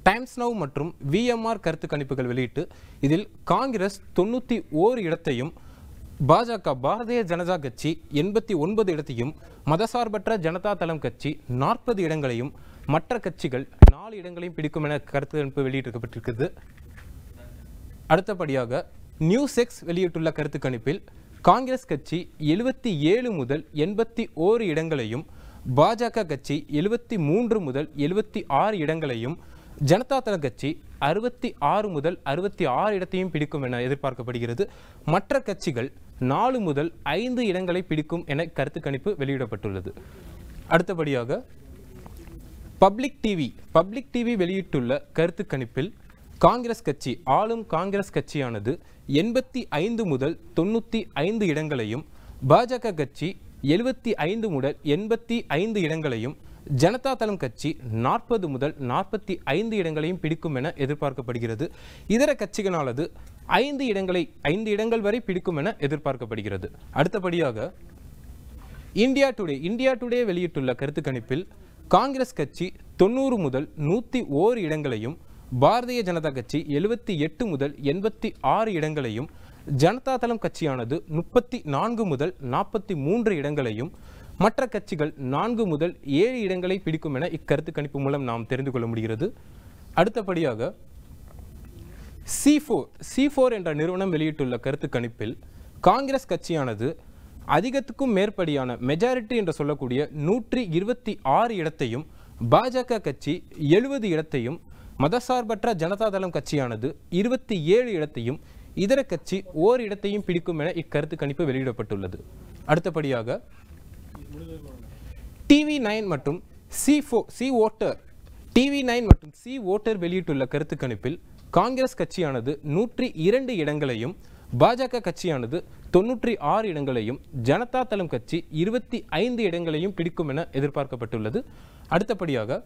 டைம்ஸ் நவ் மற்றும் விஎம்ஆர் கருத்து கணிப்புகள் வெளியிட்டு இதில் காங்கிரஸ் தொண்ணூற்றி ஓரு இடத்தையும் பாஜக பாரதிய ஜனதா கட்சி எண்பத்தி ஒன்பது இடத்தையும் மதசார்பற்ற ஜனதா தளம் கட்சி நாற்பது இடங்களையும் மற்ற கட்சிகள் நாலு இடங்களையும் பிடிக்கும் என கருத்து கணிப்பு வெளியிட்டிருக்கப்பட்டிருக்கிறது அடுத்தபடியாக நியூஸ் எக்ஸ் வெளியிட்டுள்ள கருத்து கணிப்பில் காங்கிரஸ் கட்சி எழுபத்தி ஏழு முதல் எண்பத்தி ஓரு இடங்களையும் பாஜக கட்சி எழுபத்தி மூன்று முதல் எழுபத்தி ஆறு இடங்களையும் ஜனதா தள கட்சி அறுபத்தி ஆறு முதல் அறுபத்தி ஆறு இடத்தையும் பிடிக்கும் என எதிர்பார்க்கப்படுகிறது மற்ற கட்சிகள் நாலு முதல் ஐந்து இடங்களை பிடிக்கும் என கருத்து கணிப்பு வெளியிடப்பட்டுள்ளது அடுத்தபடியாக பப்ளிக் டிவி பப்ளிக் டிவி வெளியிட்டுள்ள கருத்து கணிப்பில் காங்கிரஸ் கட்சி ஆளும் காங்கிரஸ் கட்சியானது எண்பத்தி ஐந்து முதல் தொண்ணூற்றி ஐந்து இடங்களையும் பாஜக கட்சி எழுபத்தி ஐந்து முதல் எண்பத்தி ஐந்து இடங்களையும் ஜனதா தளம் கட்சி நாற்பது முதல் நாற்பத்தி ஐந்து இடங்களையும் பிடிக்கும் என எதிர்பார்க்கப்படுகிறது இதர கட்சிகளானது ஐந்து இடங்களை ஐந்து இடங்கள் வரை பிடிக்கும் என எதிர்பார்க்கப்படுகிறது அடுத்தபடியாக இந்தியா டுடே இந்தியா டுடே வெளியிட்டுள்ள கருத்து கணிப்பில் காங்கிரஸ் கட்சி தொண்ணூறு முதல் நூற்றி ஓர் இடங்களையும் பாரதிய ஜனதா கட்சி எழுபத்தி எட்டு முதல் எண்பத்தி ஆறு இடங்களையும் ஜனதா தளம் கட்சியானது முப்பத்தி நான்கு முதல் நாற்பத்தி மூன்று இடங்களையும் மற்ற கட்சிகள் நான்கு முதல் ஏழு இடங்களை பிடிக்கும் என இக்கருத்து கணிப்பு மூலம் நாம் தெரிந்து கொள்ள முடிகிறது அடுத்தபடியாக சி ஃபோர் சி ஃபோர் என்ற நிறுவனம் வெளியிட்டுள்ள கருத்து கணிப்பில் காங்கிரஸ் கட்சியானது அதிகத்துக்கும் மேற்படியான மெஜாரிட்டி என்று சொல்லக்கூடிய நூற்றி இருபத்தி ஆறு இடத்தையும் பாஜக கட்சி எழுபது இடத்தையும் மதசார்பற்ற ஜனதாதளம் கட்சியானது இருபத்தி ஏழு இடத்தையும் இதர கட்சி ஓர் இடத்தையும் பிடிக்கும் என இக்கருத்து கணிப்பு வெளியிடப்பட்டுள்ளது அடுத்தபடியாக டிவி நைன் மற்றும் சி ஃபோ சி ஓட்டர் டிவி நைன் மற்றும் சி ஓட்டர் வெளியிட்டுள்ள கருத்து கணிப்பில் காங்கிரஸ் கட்சியானது நூற்றி இரண்டு இடங்களையும் பாஜக கட்சியானது தொன்னூற்றி ஆறு இடங்களையும் ஜனதா தளம் கட்சி இருபத்தி ஐந்து இடங்களையும் பிடிக்கும் என எதிர்பார்க்கப்பட்டுள்ளது அடுத்தபடியாக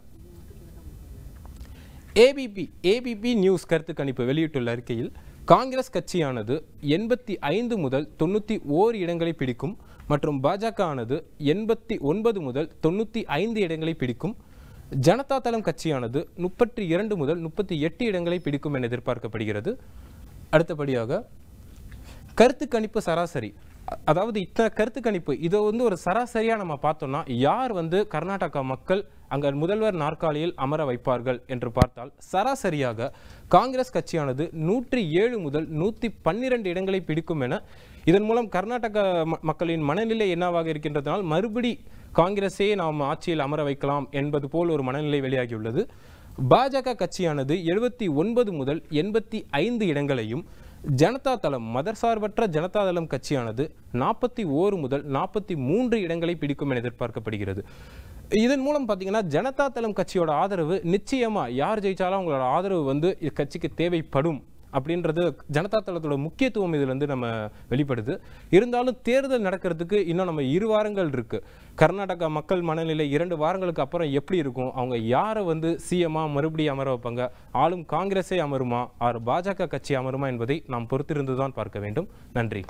ஏபிபி ஏபிபி நியூஸ் கருத்து கணிப்பு வெளியிட்டுள்ள அறிக்கையில் காங்கிரஸ் கட்சியானது எண்பத்தி ஐந்து முதல் தொண்ணூற்றி ஓர் இடங்களை பிடிக்கும் மற்றும் பாஜக ஆனது எண்பத்தி ஒன்பது முதல் தொண்ணூற்றி ஐந்து இடங்களை பிடிக்கும் ஜனதா தளம் கட்சியானது முப்பத்தி இரண்டு முதல் முப்பத்தி எட்டு இடங்களை பிடிக்கும் என எதிர்பார்க்கப்படுகிறது அடுத்தபடியாக கருத்து கணிப்பு சராசரி அ- அதாவது இத்தனை கருத்து கணிப்பு இதை வந்து ஒரு சராசரியா நம்ம பார்த்தோம்னா யார் வந்து கர்நாடகா மக்கள் அங்க முதல்வர் நாற்காலியில் அமர வைப்பார்கள் என்று பார்த்தால் சராசரியாக காங்கிரஸ் கட்சியானது நூற்றி ஏழு முதல் நூற்றி பன்னிரண்டு இடங்களை பிடிக்கும் என இதன் மூலம் கர்நாடக ம- மக்களின் மனநிலை என்னவாக இருக்கின்றதனால் மறுபடி காங்கிரஸே நாம் ஆட்சியில் அமர வைக்கலாம் என்பது போல் ஒரு மனநிலை வெளியாகியுள்ளது பாஜக கட்சியானது எழுபத்தி ஒன்பது முதல் எண்பத்தி ஐந்து இடங்களையும் ஜனதா தளம் மதர்சார்பற்ற ஜனதா தளம் கட்சியானது நாற்பத்தி ஓரு முதல் நாற்பத்தி மூன்று இடங்களை பிடிக்கும் என எதிர்பார்க்கப்படுகிறது இதன் மூலம் பார்த்தீங்கன்னா ஜனதா தளம் கட்சியோட ஆதரவு நிச்சயமா யார் ஜெயிச்சாலும் அவங்களோட ஆதரவு வந்து இக்கட்சிக்கு தேவைப்படும் அப்படின்றது ஜனதா தளத்தோட முக்கியத்துவம் இதுல இருந்து நம்ம வெளிப்படுது இருந்தாலும் தேர்தல் நடக்கிறதுக்கு இன்னும் நம்ம இரு வாரங்கள் இருக்கு கர்நாடகா மக்கள் மனநிலை இரண்டு வாரங்களுக்கு அப்புறம் எப்படி இருக்கும் அவங்க யாரை வந்து சிஎம்மா மறுபடியும் அமர வைப்பாங்க ஆளும் காங்கிரஸே அமருமா ஆர் பாஜக கட்சி அமருமா என்பதை நாம் பொறுத்திருந்து தான் பார்க்க வேண்டும் நன்றி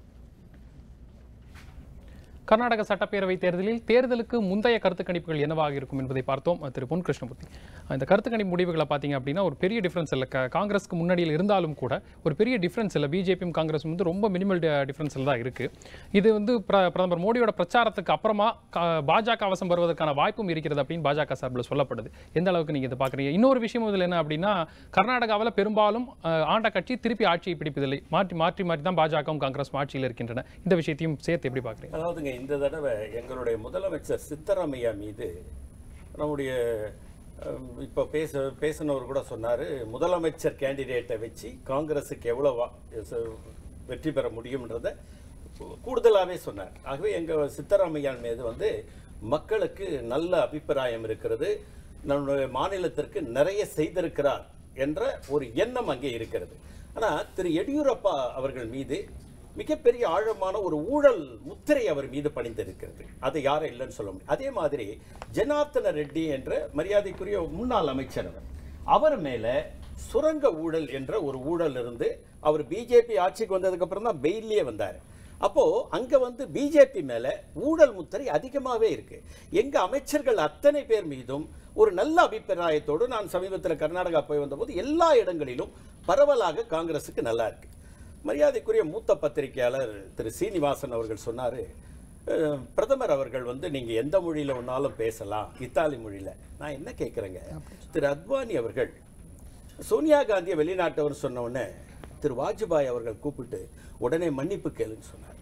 கர்நாடக சட்டப்பேரவை தேர்தலில் தேர்தலுக்கு முந்தைய கருத்து கணிப்புகள் என்னவாக இருக்கும் என்பதை பார்த்தோம் அஹ் திரு பொன் கிருஷ்ணமூர்த்தி இந்த கருத்து கணிப்பு முடிவுகளை பார்த்தீங்க அப்படின்னா ஒரு பெரிய டிஃபரன்ஸ் இல்லை க- காங்கிரஸ்க்கு முன்னாடியில் இருந்தாலும் கூட ஒரு பெரிய டிஃபரன்ஸ் இல்லை பிஜேபியும் காங்கிரஸும் வந்து ரொம்ப மினிமல் டிஃபரன்ஸில் தான் இருக்கு இது வந்து பிர- பிரதமர் மோடியோட பிரச்சாரத்துக்கு அப்புறமா க- பாஜக அவசம் வருவதற்கான வாய்ப்பும் இருக்கிறது அப்படின்னு பாஜக சார்பில் சொல்லப்படுது எந்த அளவுக்கு நீங்க இதை பார்க்குறீங்க இன்னொரு விஷயம் இதில் என்ன அப்படின்னா கர்நாடகாவில் பெரும்பாலும் அஹ், ஆண்ட கட்சி திருப்பி ஆட்சியை பிடிப்பதில்லை மாற்றி மாற்றி மாற்றி தான் பாஜகவும் காங்கிரஸும் ஆட்சியில் இருக்கின்றன இந்த விஷயத்தையும் சேர்த்து எப்படி பார்க்குறீங்க அதாவதுங்க இந்த தடவை எங்களுடைய முதலமைச்சர் சித்தராமையா மீது நம்முடைய அஹ், இப்போ பேச பேசினவர் கூட சொன்னார் முதலமைச்சர் கேண்டிடேட்டை வச்சு காங்கிரஸுக்கு எவ்வளோ வா- ச- வெற்றி பெற முடியும்ன்றத கூடுதலாகவே சொன்னார் ஆகவே எங்கள் சித்தராமையா மீது வந்து மக்களுக்கு நல்ல அபிப்பிராயம் இருக்கிறது நம்முடைய மாநிலத்திற்கு நிறைய செய்திருக்கிறார் என்ற ஒரு எண்ணம் அங்கே இருக்கிறது ஆனால் திரு எடியூரப்பா அவர்கள் மீது மிகப்பெரிய ஆழமான ஒரு ஊழல் முத்திரை அவர் மீது பணிந்திருக்கிறது அது யாரும் இல்லைன்னு சொல்ல முடியும் அதே மாதிரி ஜனார்த்தன ரெட்டி என்ற மரியாதைக்குரிய முன்னாள் அமைச்சர் அவர் அவர் மேல சுரங்க ஊழல் என்ற ஒரு ஊழல் இருந்து அவர் பிஜேபி ஆட்சிக்கு வந்ததுக்கு அப்புறம் தான் பெயிலே வந்தார் அப்போ அங்க வந்து பிஜேபி மேல ஊழல் முத்திரை அதிகமாவே இருக்கு எங்க அமைச்சர்கள் அத்தனை பேர் மீதும் ஒரு நல்ல அபிப்பிராயத்தோடு நான் சமீபத்தில் கர்நாடகா போய் வந்தபோது எல்லா இடங்களிலும் பரவலாக காங்கிரஸுக்கு நல்லா இருக்கு மரியாதைக்குரிய மூத்த பத்திரிகையாளர் திரு சீனிவாசன் அவர்கள் சொன்னாரு அஹ், பிரதமர் அவர்கள் வந்து நீங்க எந்த மொழியில ஒன்னாலும் பேசலாம் இத்தாலி மொழியில நான் என்ன கேட்கிறேங்க திரு அத்வானி அவர்கள் சோனியா காந்தியை வெளிநாட்டவர் சொன்ன உடனே திரு வாஜ்பாய் அவர்கள் கூப்பிட்டு உடனே மன்னிப்பு கேளுன்னு சொன்னார்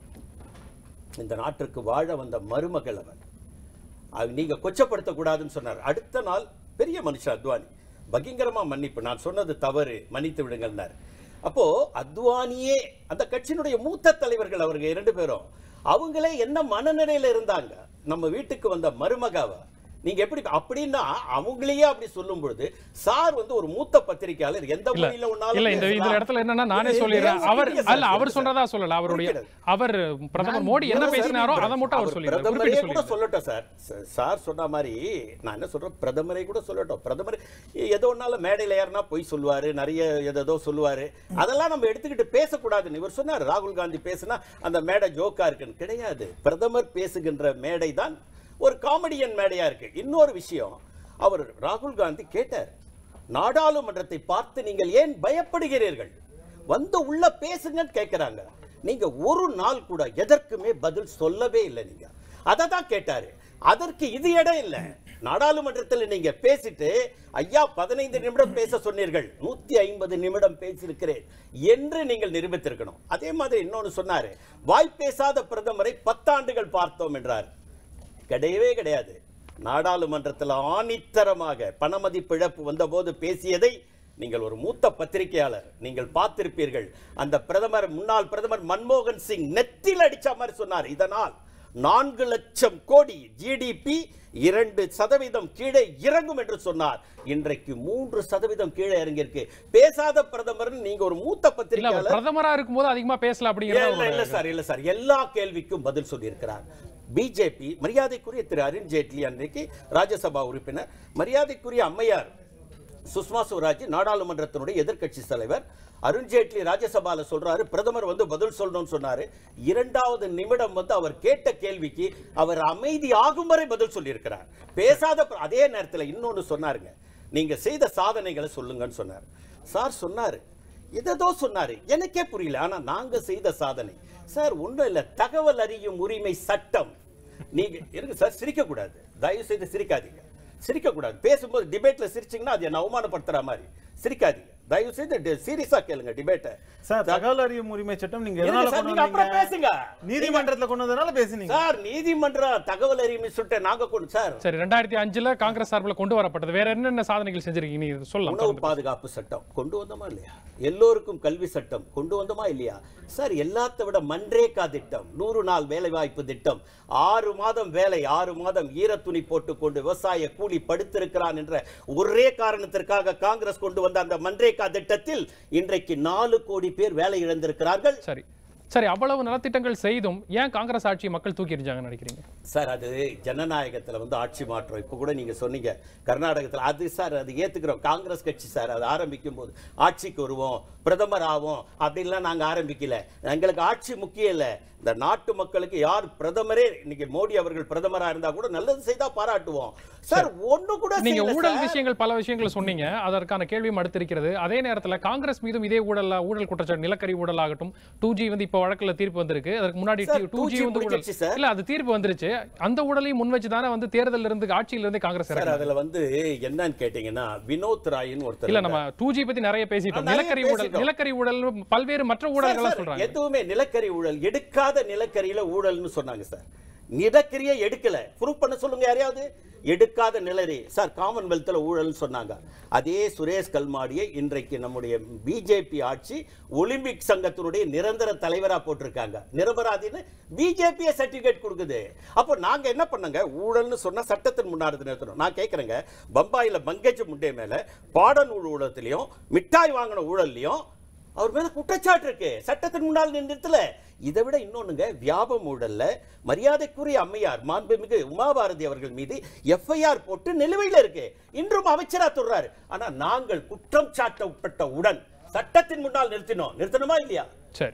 இந்த நாட்டிற்கு வாழ வந்த மருமகள் அவர் அது நீங்க கொச்சப்படுத்தக்கூடாதுன்னு சொன்னார் அடுத்த நாள் பெரிய மனுஷன் அத்வானி பகிங்கரமா மன்னிப்பு நான் சொன்னது தவறு மன்னித்து விடுங்கள்னார் அப்போ அத்வானியே அந்த கட்சியினுடைய மூத்த தலைவர்கள் அவர்கள் இரண்டு பேரும் அவங்களே என்ன மனநிலையில இருந்தாங்க நம்ம வீட்டுக்கு வந்த மருமகாவ நீங்க எப்படி அப்படின்னா அவங்களையே அப்படி சொல்லும் பொழுது சார் வந்து ஒரு மூத்த பத்திரிகையாளர் எந்த இல்ல மொழியில ஒன்னாலும் இல்ல இந்த இந்த பேசலாம். இடத்துல என்னன்னா நானே இது சொல்லிடுறேன் நிறைய அவர் சொல்றீங்க அல்ல சார், அவர் சார். சொன்னதா சொல்லல அவருடைய அவர் பிரதமர் மோடி என்ன இல்ல சார், பேசினாரோ அதை மட்டும் அவர் அவர் சொல்லிடுறாரு பிரதமரே குறிப்பிட்டு கூட சொல்லிடுறாரு சொல்லட்டும் சார் ச- சார் சொன்ன மாதிரி நான் என்ன சொல்றேன் பிரதமரை கூட சொல்லட்டும் பிரதமர் ஏதோ ஒன்னால மேடையில ஏறினா பொய் சொல்லுவாரு நிறைய எதோ சொல்லுவாரு அதெல்லாம் நம்ம எடுத்துக்கிட்டு பேசக்கூடாதுன்னு இவர் சொன்னார் ராகுல் காந்தி பேசினா அந்த மேடை ஜோக்கா இருக்குன்னு கிடையாது பிரதமர் பேசுகின்ற மேடை தான் ஒரு காமெடியன் மேடையா இருக்கு இன்னொரு விஷயம் அவர் ராகுல் காந்தி கேட்டார் நாடாளுமன்றத்தை பார்த்து நீங்கள் ஏன் பயப்படுகிறீர்கள் வந்து உள்ள பேசுங்கன்னு கேட்கிறாங்க நீங்க ஒரு நாள் கூட எதற்குமே பதில் சொல்லவே இல்லை நீங்க அதை தான் கேட்டாரு அதற்கு இது இடம் இல்ல நாடாளுமன்றத்தில் நீங்க பேசிட்டு ஐயா பதினைந்து நிமிடம் பேச சொன்னீர்கள் நூத்தி ஐம்பது நிமிடம் பேசியிருக்கிறேன் என்று நீங்கள் நிரூபித்திருக்கணும் அதே மாதிரி இன்னொன்னு சொன்னாரு வாய் பேசாத பிரதமரை பத்தாண்டுகள் பார்த்தோம் என்றார் கிடையவே கிடையாது நாடாளுமன்றத்தில் ஆணித்தரமாக பணமதிப்பிழப்பு வந்தபோது பேசியதை நீங்கள் ஒரு மூத்த பத்திரிகையாளர் நீங்கள் பார்த்திருப்பீர்கள் அந்த பிரதமர் முன்னாள் பிரதமர் மன்மோகன் சிங் நெத்தியில் அடிச்ச மாதிரி சொன்னார் இதனால் நான்கு லட்சம் கோடி ஜிடிபி இரண்டு சதவீதம் கீழே இறங்கும் என்று சொன்னார் இன்றைக்கு மூன்று சதவீதம் கீழே இறங்கியிருக்கு பேசாத பிரதமர் நீங்க ஒரு மூத்த இல்ல அவர் பத்திரிகையாளர் பிரதமரா இருக்கும்போது அதிகமா பேசல இல்ல அப்படிங்கிறது இல்ல சார் இல்ல சார் எல்லா கேள்விக்கும் பதில் சொல்லியிருக்கிறார் பிஜேபி மரியாதைக்குரிய திரு அருண் ஜேட்லி அன்றைக்கு ராஜ்யசபா உறுப்பினர் மரியாதைக்குரிய அம்மையார் சுஷ்மா சுவராஜ் நாடாளுமன்றத்தினுடைய எதிர்க்கட்சி தலைவர் அருண் ஜேட்லி ராஜ்யசபால சொல்றாரு பிரதமர் வந்து பதில் சொல்லணும்னு சொன்னாரு இரண்டாவது நிமிடம் வந்து அவர் கேட்ட கேள்விக்கு அவர் அமைதி ஆகும் வரை பதில் சொல்லியிருக்கிறார் பேசாத பிர- அதே நேரத்தில் இன்னொன்னு சொன்னாருங்க நீங்க செய்த சாதனைகளை சொல்லுங்கன்னு சொன்னார் சார் சொன்னாரு எதோ சொன்னாரு எனக்கே புரியல ஆனா நாங்க செய்த சாதனை சார் ஒண்ணும் இல்ல தகவல் அறியும் உரிமை சட்டம் நீங்க இருக்கு சார் சிரிக்க கூடாது தயவு செய்து சிரிக்காதீங்க சிரிக்க கூடாது பேசும்போது டிபேட்ல சிரிச்சீங்கன்னா அது என்ன அவமானப்படுத்துற மாதிரி சிரிக்காதீங்க தயவு செய்து சீரியஸா கேளுங்க டிபேட்டை சார் தகவல் அறியும் உரிமை சட்டம் நீங்க இருங்க எதனால சார், கொண்டு நீங்க அப்புறம் வந்தீங்க பேசுங்க நீதிமன்றத்துல கொண்டு வந்ததுனால பேசுனீங்க சார் நீதிமன்ற தகவல் அறியுமே சொல்லிட்டு நாங்க கொண்டு சார் சரி ரெண்டாயிரத்தி அஞ்சுல காங்கிரஸ் சார்பில் கொண்டு வரப்பட்டது வேற என்னென்ன சாதனைகள் செஞ்சிருக்கீங்க நீங்க சொல்லலாம் உணவு தொடர்ந்து. பாதுகாப்பு சட்டம் கொண்டு வந்தோமா இல்லையா எல்லோருக்கும் கல்வி சட்டம் கொண்டு வந்தோமா இல்லையா சார் எல்லாத்த விட மன்றேகா திட்டம் நூறு நாள் வேலை வாய்ப்பு திட்டம் ஆறு மாதம் வேலை ஆறு மாதம் ஈரத்துணி போட்டுக்கொண்டு விவசாய கூலி படுத்திருக்கிறான் என்ற ஒரே காரணத்திற்காக காங்கிரஸ் கொண்டு வந்த அந்த மன்றேகா திட்டத்தில் இன்றைக்கு நாலு கோடி பேர் வேலை இழந்திருக்கிறார்கள் சரி சரி அவ்வளவு நலத்திட்டங்கள் செய்தும் ஏன் காங்கிரஸ் ஆட்சியை மக்கள் தூக்கி எறிஞ்சாங்கன்னு நினைக்கிறீங்க சார் அது ஜனநாயகத்துல வந்து ஆட்சி மாற்றம் இப்போ கூட நீங்க சொன்னீங்க கர்நாடகத்துல அது சார் அது ஏத்துக்கிறோம் காங்கிரஸ் கட்சி சார் அது ஆரம்பிக்கும் போது ஆட்சிக்கு வருவோம் பிரதமர் ஆவோம் அப்படின்லாம் நாங்க ஆரம்பிக்கல எங்களுக்கு ஆட்சி முக்கியம் இல்ல இந்த நாட்டு மக்களுக்கு யார் பிரதமரே இன்னைக்கு மோடி அவர்கள் பிரதமரா இருந்தா கூட நல்லது செய்தா பாராட்டுவோம் சார் ஒண்ணு கூட நீங்க செய்யல ஊழல் சார். விஷயங்கள் பல விஷயங்கள் சொன்னீங்க அதற்கான கேள்வியும் அடுத்திருக்கிறது அதே நேரத்துல காங்கிரஸ் மீதும் இதே ஊழல் ஊழல் குற்றச்சாட்டு நிலக்கரி ஊழல் ஆகட்டும் டூ ஜி வந்து இப்ப வழக்குல தீர்ப்பு வந்திருக்கு அதுக்கு முன்னாடி சார், டூ ஜி 2G வந்து ஊழல் முடிஞ்சிருச்சு சார். இல்ல அது தீர்ப்பு வந்துருச்சு அந்த ஊழலையும் முன் வச்சு தானே வந்து தேர்தல்ல இருந்து ஆட்சியில இருந்து காங்கிரஸ் சார் இறங்குனாங்க. அதுல வந்து என்னன்னு கேட்டீங்கன்னா வினோத் ராயின்னு ஒருத்தர் இல்ல நம்ம டூ ஜி பத்தி நிறைய பேசிட்டோம் நிறைய நிலக்கரி ஊழல் பேசிட்டோம். நிலக்கரி ஊழல் பல்வேறு மற்ற சார், ஊழல்கள் சார், சொல்றாங்க எதுவுமே நிலக்கரி ஊழல் எடுக்காத நிலக்கரியில ஊழல்னு சொன்னாங்க சார் நிலக்கரியே எடுக்கல ப்ரூஃப் பண்ண சொல்லுங்க யாரையாவது எடுக்காத நிலரி சார் காமன்வெல்த்ல ஊழல்னு சொன்னாங்க அதே சுரேஷ் கல்மாடியை இன்றைக்கு நம்முடைய பிஜேபி ஆட்சி ஒலிம்பிக் சங்கத்தினுடைய நிரந்தர தலைவரா போட்டிருக்காங்க நிரபராதின்னு பிஜேபியே சர்டிபிகேட் கொடுக்குது அப்போ நாங்க என்ன பண்ணங்க ஊழல்னு சொன்னா சட்டத்தின் முன்னாடி நிறுத்தணும் நான் கேட்கறேங்க பம்பாயில பங்கஜ் முண்டே மேல பாடநூல் ஊழலத்திலையும் மிட்டாய் வாங்கின ஊழல்லையும் அவர் மேல குற்றச்சாட்டு இருக்கு சட்டத்தின் முன்னால் நிறுத்தல இதை விட இன்னொன்னுங்க வியாபம் ஊழல்ல மரியாதைக்குரிய அம்மையார் மாண்புமிகு உமாபாரதி அவர்கள் மீது எஃப்ஐஆர் போட்டு நிலுவையில் இருக்கு இன்றும் அமைச்சரா சொல்றாரு ஆனா நாங்கள் குற்றம் சாட்டப்பட்ட உடன் சட்டத்தின் முன்னால் நிறுத்தினோம் நிறுத்தணுமா இல்லையா சரி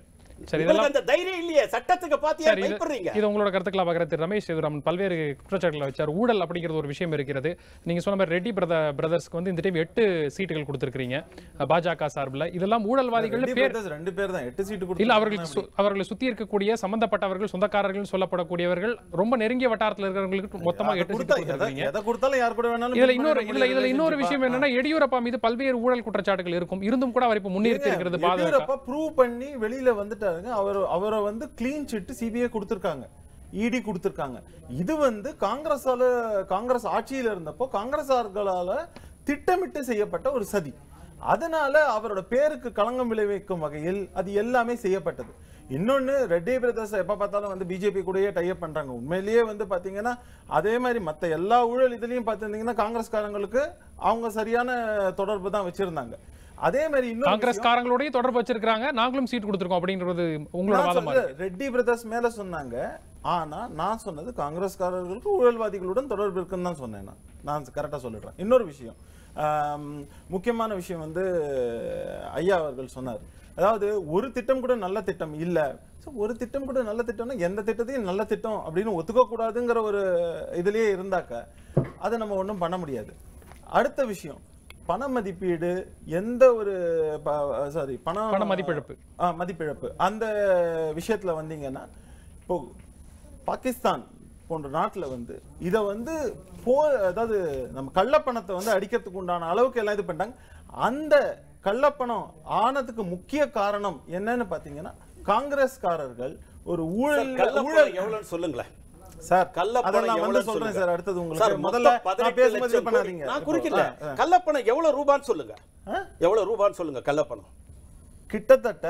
சரி, உங்களுக்கு இதெல்லாம்- அந்த தைரியம் இல்லையே சட்டத்துக்கு பாத்தியா சரி இது- பயப்படுறீங்க இது உங்களோட கருத்துக்களா பார்க்குறது திரு ரமேஷ் சேதுராமன் பல்வேறு குற்றச்சாட்டுகளை வச்சார் ஊழல் அப்படிங்கிறது ஒரு விஷயம் இருக்கிறது நீங்க சொன்ன மாதிரி ரெட்டி பிரத பிரதர்ஸ்க்கு வந்து இந்த டைம் எட்டு சீட்டுகள் கொடுத்திருக்கீங்க பாஜக சார்பில் இதெல்லாம் ஊழல்வாதிகள் ரெட்டி பேர் brothers ரெண்டு பேர் தான் எட்டு சீட்டு இல்ல கொடுத்து அவர்களுக்கு சு- அவர்களை சுத்தி இருக்கக்கூடிய சம்பந்தப்பட்டவர்கள் சொந்தக்காரர்கள் சொல்லப்படக்கூடியவர்கள் ரொம்ப நெருங்கிய வட்டாரத்தில் இருக்கிறவங்களுக்கு மொத்தமா அதை எட்டு சீட்டு கொடுத்தா கொடுத்திருக்கீங்க எதை- எதை கொடுத்தாலும் யார் கூட வேணாலும் இதுல bid இன்னொரு பண்ண இதுல இதுல முடியும் இன்னொரு relationship-ஆ. விஷயம் என்னன்னா எடியூரப்பா மீது பல்வேறு ஊழல் குற்றச்சாட்டுகள் இருக்கும் இருந்தும் கூட அவர் இப்ப முன்னிறுத்தி இருக்கிறது பாஜக எடியூரப்பா ப்ரூவ் பண்ணி வெளியில வந்துட்டாருங்க அவர் அவரை வந்து க்ளீன் சிட் சிபிஐ கொடுத்திருக்காங்க இடி கொடுத்திருக்காங்க இது வந்து காங்கிரஸால காங்கிரஸ் ஆட்சியில இருந்தப்போ காங்கிரசார்களால திட்டமிட்டு செய்யப்பட்ட ஒரு சதி அதனால அவரோட பேருக்கு களங்கம் விளைவிக்கும் வகையில் அது எல்லாமே செய்யப்பட்டது இன்னொன்னு ரெட்டி பிரதர்ஸ் எப்ப பார்த்தாலும் வந்து பிஜேபி கூடயே டைப் பண்றாங்க உண்மையிலேயே வந்து பாத்தீங்கன்னா அதே மாதிரி மத்த எல்லா ஊழல் இதுலயும் பார்த்திருந்தீங்கன்னா காங்கிரஸ்காரங்களுக்கு அவங்க சரியான தொடர்பு தான் வச்சிருந்தாங்க அதே மாதிரி இன்னொரு விஷயம்- காங்கிரஸ்காரங்களோடய தொடர்பு வச்சிருக்காங்க நாங்களும் சீட் கொடுத்திருக்கோம் அப்படின்றது உங்களோட நான் வாதமா சொல்றது, இருக்கு ரெட்டி பிரதர்ஸ் மேல சொன்னாங்க ஆனா நான் சொன்னது காங்கிரஸ்காரர்களுக்கு ஊழல்வாதிகளுடன் தொடர்பு இருக்குன்னு தான் சொன்னேன் நான் நான் கரெக்டா சொல்லிடுறேன் இன்னொரு விஷயம் ஆம், முக்கியமான விஷயம் வந்து ஐயா அவர்கள் சொன்னார் அதாவது ஒரு திட்டம் கூட நல்ல திட்டம் இல்ல So, ஒரு திட்டம் கூட நல்ல திட்டம்னா எந்த திட்டத்தையும் நல்ல திட்டம் அப்படின்னு ஒத்துக்க கூடாதுங்கிற ஒரு இதுலயே இருந்தாக்க அதை நம்ம ஒண்ணும் பண்ண முடியாது அடுத்த விஷயம் பண மதிப்பீடு எந்த ஒரு சாரி பணம் பண மதிப்பிழப்பு. ஆ, மதிப்பிழப்பு அந்த விஷயத்துல வந்தீங்கன்னா இப்போ பாகிஸ்தான் போன்ற நாட்டுல வந்து இத வந்து போ அதாவது நம்ம கள்ளப்பணத்தை வந்து அடிக்கிறதுக்கு உண்டான அளவுக்கு எல்லாம் இது பண்ணிட்டாங்க அந்த கள்ளப்பணம் ஆனதுக்கு முக்கிய காரணம் என்னன்னு பாத்தீங்கன்னா காங்கிரஸ்காரர்கள் ஒரு ஊழல் கள்ளப்பணம் ஊழல் எவ்வளவுன்னு சொல்லுங்களேன் சார் கள்ளப்பணம் அதெல்லாம் வந்து எவ்வளவுன்னு சொல்றேன் சொல்லுங்க. சார் அடுத்தது சார், உங்களுக்கு மொத்தம் முதல்ல நான் 18 பேசும்போது இது லட்சம் கோடி. பண்ணாதீங்க நான் இப்போ, குறிக்கல ஆ, ஆ. கள்ளப்பணம் எவ்வளவு ரூபான்னு சொல்லுங்க எவ்வளவு ரூபான்னு சொல்லுங்க கள்ளப்பணம் கிட்டத்தட்ட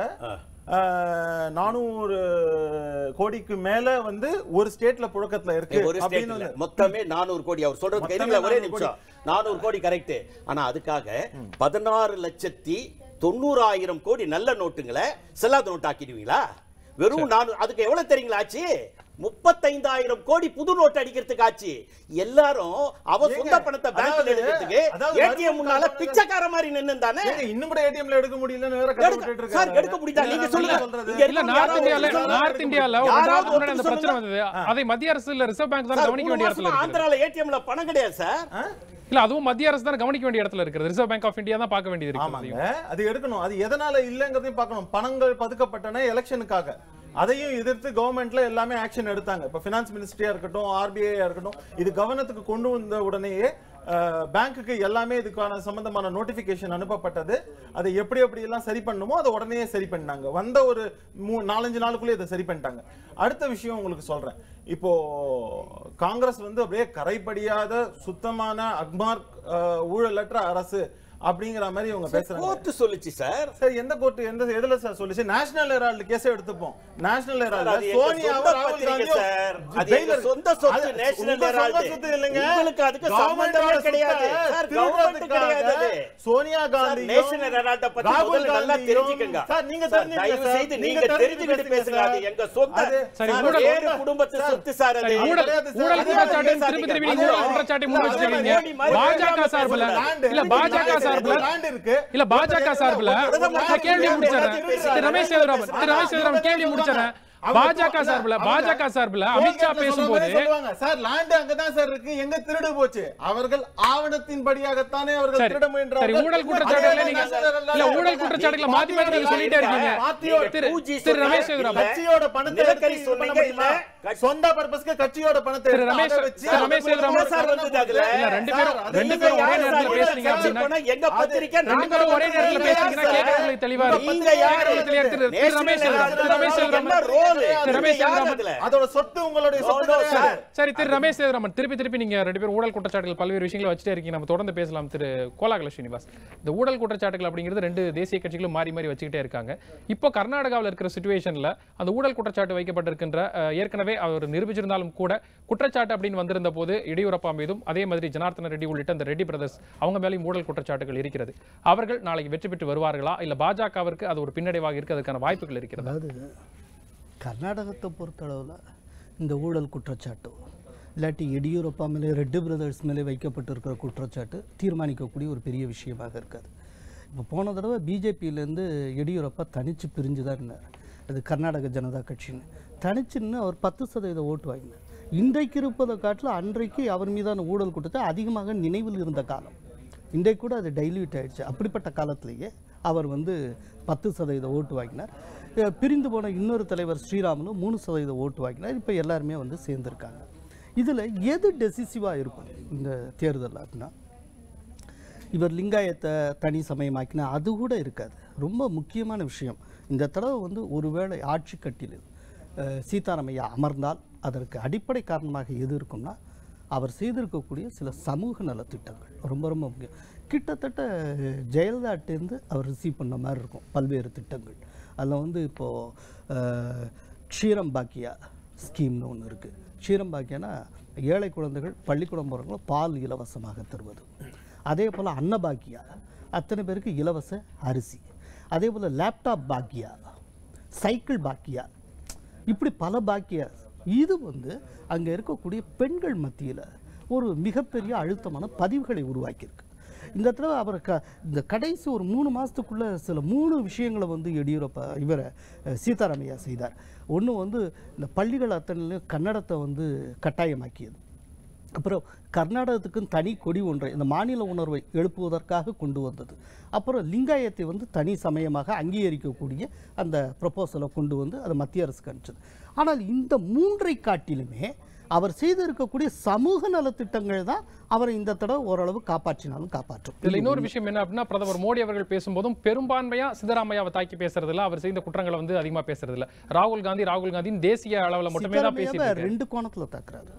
நானூறு கோடிக்கு மேல வந்து ஒரு ஸ்டேட்ல புழக்கத்துல இருக்கு ஒரு அப்படின்னு ஸ்டேட்ல வந்து- மொத்தமே நானூறு கோடி அவர் சொல்றது மொத்தமே கேளுங்களேன் ஒரே 400 நிமிஷம் நானூறு கோடி கரெக்ட் ஆனா அதுக்காக பதினாறு லட்சத்தி தொண்ணூறாயிரம் கோடி நல்ல நோட்டுங்களை செல்லாத நோட்டு ஆக்கிடுவீங்களா வெறும் நானூறு அதுக்கு எவ்வளவு தெரியுங்களா ஆச்சு முப்பத்தைந்தாயிரம் கோடி புது நோட்டு அடிக்கிறதுக்கு ஆச்சு எல்லாரும் அவ ஏங்க, சொந்த பணத்தை பேங்க்ல அதாவது- எடுக்கிறதுக்கு அதாவது ஏடிஎம் முன்னால மறுபடியும் பிச்சைக்கார மாதிரி நின்னு தானே ஏங்க, இன்னும் கூட ஏடிஎம்ல எடுக்க முடியலன்னு வேற கதை விட்டுட்டு எடுக்க- சார் இருக்காரு. எடுக்க முடியுதா நீங்க என்ன சொல்லுங்க சொல்றது? இங்க இல்ல இருக்கவங்க நார்த் யாராவது இந்தியால ஒருத்தர் சொல்லுங்க. நார்த் இந்தியால ஒரு யாராவது நாளுக்கு முன்னாடி அந்த ஒருத்தர் பிரச்சனை சொல்லுங்க. வந்தது அதை மத்திய அரசு இல்ல ரிசர்வ் பேங்க் தான் சார், கவனிக்க மூணு வேண்டிய இடத்துல மாசமா இருக்குது ஆந்திரால ஏடிஎம்ல பணம் கிடையாது சார் இல்ல அதுவும் மத்திய அரசு தான் கவனிக்க வேண்டிய இடத்துல இருக்குது ரிசர்வ் பேங்க் ஆஃப் இந்தியா தான் பார்க்க வேண்டியது இருக்கு ஆமாங்க அது எடுக்கணும் அது எதனால இல்லங்கிறதையும் பார்க்கணும் பணங்கள் பதுக்கப்பட்டன எலெக்ஷனுக்காக அதையும் எதிர்த்து கவர்மெண்ட்ல எல்லாமே ஆக்ஷன் எடுத்தாங்க இப்ப பினான்ஸ் மினிஸ்ட்ரியா இருக்கட்டும் ஆர்பிஐ இருக்கட்டும் இது கவனத்துக்கு கொண்டு வந்த உடனேயே பேங்க்குக்கு எல்லாமே இதுக்கான சம்பந்தமான நோட்டிபிகேஷன் அனுப்பப்பட்டது அதை எப்படி எப்படி எல்லாம் சரி பண்ணணுமோ அதை உடனே சரி பண்ணாங்க வந்த ஒரு மூ நாலஞ்சு நாளுக்குள்ளே இதை சரி பண்ணிட்டாங்க அடுத்த விஷயம் உங்களுக்கு சொல்றேன் இப்போ காங்கிரஸ் வந்து அப்படியே கரைபடியாத சுத்தமான அக்மார்க் அஹ், ஊழலற்ற அரசு அப்படிங்கிற மாதிரி இவங்க பேசுறாங்க கோர்ட் சொல்லுச்சு சார் சார் எந்த கோர்ட் எந்த எதுல சார் சொல்லுச்சு நேஷனல் ஹெரால்டு கேஸ் எடுத்துப்போம் நேஷனல் சார், அது ஹெரால்டு எங்க சோனியாவும் சொந்த ராகுல் பத்திரிகை காந்தியும் சார். அது ஜெயிலர் எங்க சொந்த சொத்து, அது நேஷனல் உங்க சொந்த ஹெரால்டு. சொத்து இல்லைங்க. உங்களுக்கு அதுக்கு கவர்மெண்டோட சம்பந்தமே சொத்தை கிடையாது. சார், கவர்மெண்ட் திருடுறதுக்காக கிடையாது அது. சோனியா சார், காந்தியும் நேஷனல் ஹெரால்டை பத்தி ராகுல் முதல்ல நல்லா காந்தியும் தெரிஞ்சுக்கங்க. சார் நீங்க சார், தெரிஞ்சுக்கங்க தயவு சார். செய்து நீங்க நீங்க தெரிஞ்சுக்கிட்டு தெரிஞ்சுக்கிட்டு பேசுங்க. அது சார். எங்க சொந்த அது- சரி, சார், ஊழல் வேறு குடும்பத்து சொத்து சார் அது. சரி, ஊழல் கிடையாது சார். ஊழல் அதே குற்றச்சாட்டு மாதிரி திருப்பி திருப்பி அதே நீங்க ஊழல் மாதிரி குற்றச்சாட்டை அதே முன்வச்சிருக்கீங்க மாதிரி மோடி மாதிரி பாஜக பேசாம சார்பில் பேசல. இல்ல பாஜக சார்பில் லேண்ட் இருக்கு இல்ல பாஜக சார்பில் நான் கேள்வி முடிச்சிடறேன் திரு ரமேஷ் சேதுராமன் திரு ரமேஷ் சேதுராமன் கேள்வி முடிச்சிடறேன் பாஜக சார்பில் பாஜக சார்பில் அமித்ஷா பேசும்போது சொல்லுவாங்க சார் லேண்ட் அங்கதான் சார் இருக்கு எங்க திருடு போச்சு அவர்கள் ஆவணத்தின் படியாகத்தானே அவர்கள் சரி திருட முயன்றார்கள் சரி ஊழல் குற்றச்சாட்டுகளை நீங்க இல்ல ஊழல் குற்றச்சாட்டுகளை மாத்தி மாத்தி நீங்க சொல்லிட்டே இருக்கீங்க பார்ட்டியோட- திரு பூஜி திரு ரமேஷ் சொன்னாங்க. சேதுராமன் கட்சியோட பணத்தை நிலக்கரி எடுத்து இது பண்ண சொன்னீங்க, முடியுமா? இல்ல. சொந்த பர்பஸ்க்கு கட்சியோட பணத்தை திரு எடுத்து ரமேஷ் அதை வச்சு திரு ரமேஷ் சேதுராமன் சார் வந்தது அதுல. இல்ல ரெண்டு பேரும் சார், ரெண்டு அது பேரும் ஒரே யார் நேரத்துல சார் பேசுறீங்க ஊழல் அப்படின்னா பண்ண எங்க பத்திரிக்கை ரெண்டு பேரும் ஒரே நேரத்துல பேசுறீங்கன்னா கேட்கறதுக்கு தெளிவா இருக்கு நீங்க யாரு? கேட்கறதுக்கு தெளிவா இருக்கு. திரு திரு ரமேஷ் சேதுராமன் திரு ரமேஷ் என்ன சேதுராமன் ரோல் திரு ரமேஷ் யார் சேதுராமன் அதுல? அதோட சொத்து உங்களுடைய சொத்து No, no, கிடையாது. sir. சரி திரு ரமேஷ் சேதுராமன் திருப்பி திருப்பி நீங்க ரெண்டு பேரும் ஊழல் குற்றச்சாட்டுகள் பல்வேறு விஷயங்களை வச்சுட்டே இருக்கீங்க நம்ம தொடர்ந்து பேசலாம் திரு கோலாகல ஸ்ரீனிவாஸ் இந்த ஊழல் குற்றச்சாட்டுகள் அப்படிங்கிறது ரெண்டு தேசிய கட்சிகளும் மாறி மாறி வச்சுக்கிட்டே இருக்காங்க இப்போ கர்நாடகாவில் இருக்கிற சுச்சுவேஷன்ல அந்த ஊழல் குற்றச்சாட்டு வைக்கப்பட்டிருக்கின்ற அஹ், ஏற்கனவே அவர் நிரூபிச்சிருந்தாலும் கூட குற்றச்சாட்டு அப்படின்னு வந்திருந்த போது எடியூரப்பா மீதும் அதே மாதிரி ஜனார்த்தன ரெட்டி உள்ளிட்ட அந்த ரெட்டி பிரதர்ஸ் அவங்க மேலேயும் ஊழல் குற்றச்சாட்டுகள் இருக்கிறது அவர்கள் நாளைக்கு வெற்றி பெற்று வருவார்களா இல்ல பாஜகவிற்கு அது ஒரு பின்னடைவாக இருக்க அதுக்கான வாய்ப்புகள் இருக்கிறதா அதாவது கர்நாடகத்தை பொறுத்தளவில் இந்த ஊழல் குற்றச்சாட்டு இல்லாட்டி எடியூரப்பா மேலே ரெட்டு பிரதர்ஸ் மேலே வைக்கப்பட்டிருக்கிற குற்றச்சாட்டு தீர்மானிக்கக்கூடிய ஒரு பெரிய விஷயமாக இருக்காது இப்போ போன தடவை பிஜேபியிலேருந்து எடியூரப்பா தனிச்சு பிரிஞ்சு தான் இருந்தார் அது கர்நாடக ஜனதா கட்சின்னு தனிச்சுன்னு அவர் பத்து சதவீத ஓட்டு வாங்கினார் இன்றைக்கு இருப்பதை காட்டில் அன்றைக்கு அவர் மீதான ஊழல் கூட்டத்தை அதிகமாக நினைவில் இருந்த காலம் இன்றைக்கு கூட அது டைல்யூட் ஆயிடுச்சு அப்படிப்பட்ட காலத்திலேயே அவர் வந்து பத்து சதவீத ஓட்டு வாங்கினார் அஹ் பிரிந்து போன இன்னொரு தலைவர் ஸ்ரீராமனும் மூணு சதவீத ஓட்டு வாங்கினார் இப்போ எல்லாருமே வந்து சேர்ந்துருக்காங்க இதில் எது டெசிசிவாக இருக்கும் இந்த தேர்தல் அப்படின்னா இவர் லிங்காயத்தை தனி சமயமாக்கினா அது கூட இருக்காது ரொம்ப முக்கியமான விஷயம் இந்த தடவை வந்து ஒருவேளை ஆட்சி கட்டில் அஹ், சீதாராமையா அமர்ந்தால் அதற்கு அடிப்படை காரணமாக எது இருக்கும்னா அவர் செய்திருக்கக்கூடிய சில சமூக நலத்திட்டங்கள் ரொம்ப ரொம்ப முக்கியம் கிட்டத்தட்ட ஜெயலலிதாட்டேருந்து அவர் ரிசீவ் பண்ண மாதிரி இருக்கும் பல்வேறு திட்டங்கள் அதில் வந்து இப்போது க்ஷீரம் பாக்கியா ஸ்கீம்னு ஒன்று இருக்குது க்ஷீரம் பாக்கியானா ஏழை குழந்தைகள் பள்ளிக்கூடம் போகிறவங்களும் பால் இலவசமாக தருவது அதே போல் அன்னபாக்கியா அத்தனை பேருக்கு இலவச அரிசி அதே போல் லேப்டாப் பாக்கியா சைக்கிள் பாக்கியா இப்படி பல பாக்கியா இது வந்து அங்கே இருக்கக்கூடிய பெண்கள் மத்தியில் ஒரு மிகப்பெரிய அழுத்தமான பதிவுகளை உருவாக்கியிருக்கு இந்த தடவை அவர் க இந்த கடைசி ஒரு மூணு மாதத்துக்குள்ளே சில மூணு விஷயங்களை வந்து எடியூரப்பா இவரை அஹ், சீதாராமையா செய்தார் ஒன்று வந்து இந்த பள்ளிகள் அத்தனையிலும் கன்னடத்தை வந்து கட்டாயமாக்கியது அப்புறம் கர்நாடகத்துக்குன்னு தனி கொடி ஒன்றை இந்த மாநில உணர்வை எழுப்புவதற்காக கொண்டு வந்தது அப்புறம் லிங்காயத்தை வந்து தனி சமயமாக அங்கீகரிக்கக்கூடிய அந்த ப்ரொபோசலை கொண்டு வந்து அது மத்திய அரசுக்கு அனுப்பிச்சது ஆனால் இந்த மூன்றை காட்டிலுமே அவர் செய்திருக்கக்கூடிய சமூக நலத்திட்டங்கள் தான் அவரை இந்த தடவை ஓரளவு காப்பாற்றினாலும் காப்பாற்றும் இதுல இன்னொரு விஷயம் என்ன அப்படின்னா பிரதமர் மோடி அவர்கள் பேசும்போதும் பெரும்பான்மையா சித்தராமையாவை தாக்கி பேசுறது இல்ல அவர் செய்த குற்றங்களை வந்து அதிகமா பேசுறது இல்ல ராகுல் காந்தி ராகுல் காந்தின்னு தேசிய அளவுல மட்டுமே தான் பேசிட்டு சித்தராமையாவை இருக்காரு. ரெண்டு கோணத்தில் தாக்குறாரு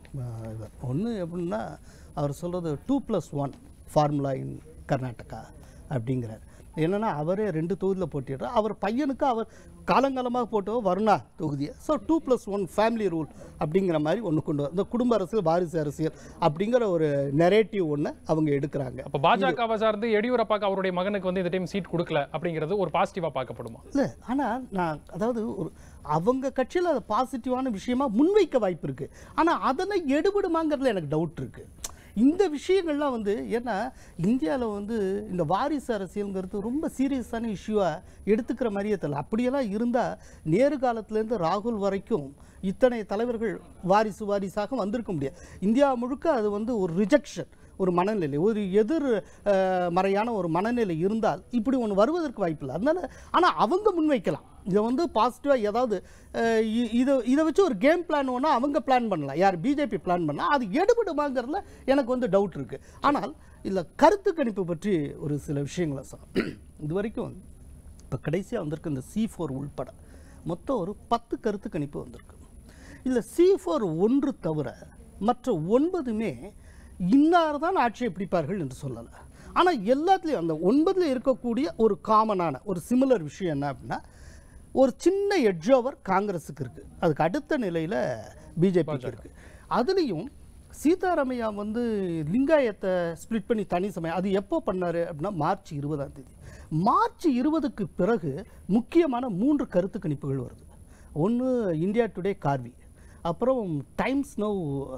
ஒன்று எப்படின்னா அவர் சொல்கிறது two plus one formula in Karnataka அப்படிங்கிறார் என்னன்னா அவரே ரெண்டு தொகுதியில் போட்டிடுறார் அவர் பையனுக்கு அவர் காலங்காலமாக போட்டோ வருணா தொகுதியை so two plus one family rule அப்படிங்கிற மாதிரி ஒன்று கொண்டு வர இந்த குடும்ப அரசியல் வாரிசு அரசியல் அப்படிங்கிற ஒரு நெரேட்டிவ் ஒன்று அவங்க எடுக்கிறாங்க அப்ப பாஜகவை சார்ந்து எடியூரப்பாக்கு அவருடைய மகனுக்கு வந்து இந்த டைம் சீட் கொடுக்கல அப்படிங்கிறது ஒரு பாசிட்டிவா பார்க்கப்படுமா இல்லை ஆனால் நான் அதாவது ஒரு அவங்க கட்சியில் அது பாசிட்டிவான விஷயமா முன்வைக்க வாய்ப்பு இருக்குது ஆனால் அதனை எடுபடுமாங்கிறதுல எனக்கு டவுட் இருக்குது இந்த விஷயங்கள்லாம் வந்து ஏன்னா இந்தியாவில் வந்து இந்த வாரிசு அரசியல்ங்கிறது ரொம்ப சீரியஸான இஷ்யூவாக எடுத்துக்கிற மாதிரியே தெரியல அப்படியெல்லாம் இருந்தால் நேரு காலத்துலேருந்து ராகுல் வரைக்கும் இத்தனை தலைவர்கள் வாரிசு வாரிசாக வந்திருக்க முடியாது இந்தியா முழுக்க அது வந்து ஒரு ரிஜெக்ஷன் ஒரு மனநிலை ஒரு எதிர் அஹ், மறையான ஒரு மனநிலை இருந்தால் இப்படி ஒன்று வருவதற்கு வாய்ப்பில்லை அதனால ஆனால் அவங்க முன்வைக்கலாம் இதை வந்து பாசிட்டிவாக ஏதாவது அஹ், இ- இதை இதை வச்சு ஒரு கேம் பிளான் ஒன்றா அவங்க பிளான் பண்ணலாம் யார் பிஜேபி பிளான் பண்ணால் அது எடுபடுமாங்கிறதுல எனக்கு வந்து டவுட் இருக்குது ஆனால் இதில் கருத்து கணிப்பு பற்றி ஒரு சில விஷயங்களை சொல்ல இது வரைக்கும் இப்போ கடைசியாக வந்திருக்கு இந்த சி ஃபோர் உள்பட மொத்தம் ஒரு பத்து கருத்து கணிப்பு வந்திருக்கு இதில் சி ஃபோர் ஒன்று தவிர மற்ற ஒன்பதுமே இன்னார் தான் ஆட்சியை பிடிப்பார்கள் என்று சொல்லலை ஆனால் எல்லாத்துலேயும் அந்த ஒன்பதில் இருக்கக்கூடிய ஒரு காமனான ஒரு சிமிலர் விஷயம் என்ன அப்படின்னா ஒரு சின்ன எட்ஜ் ஓவர் காங்கிரஸுக்கு இருக்குது அதுக்கு அடுத்த நிலையில் பிஜேபிக்கு இருக்குது அதுலேயும் சீதாராமையா வந்து லிங்காயத்தை ஸ்ப்ளிட் பண்ணி தனி சமயம் அது எப்போ பண்ணாரு அப்படின்னா மார்ச் இருபதாம் தேதி மார்ச் இருபதுக்கு பிறகு முக்கியமான மூன்று கருத்து கணிப்புகள் வருது ஒன்று இந்தியா டுடே கார்வி அப்புறம் டைம்ஸ் நோ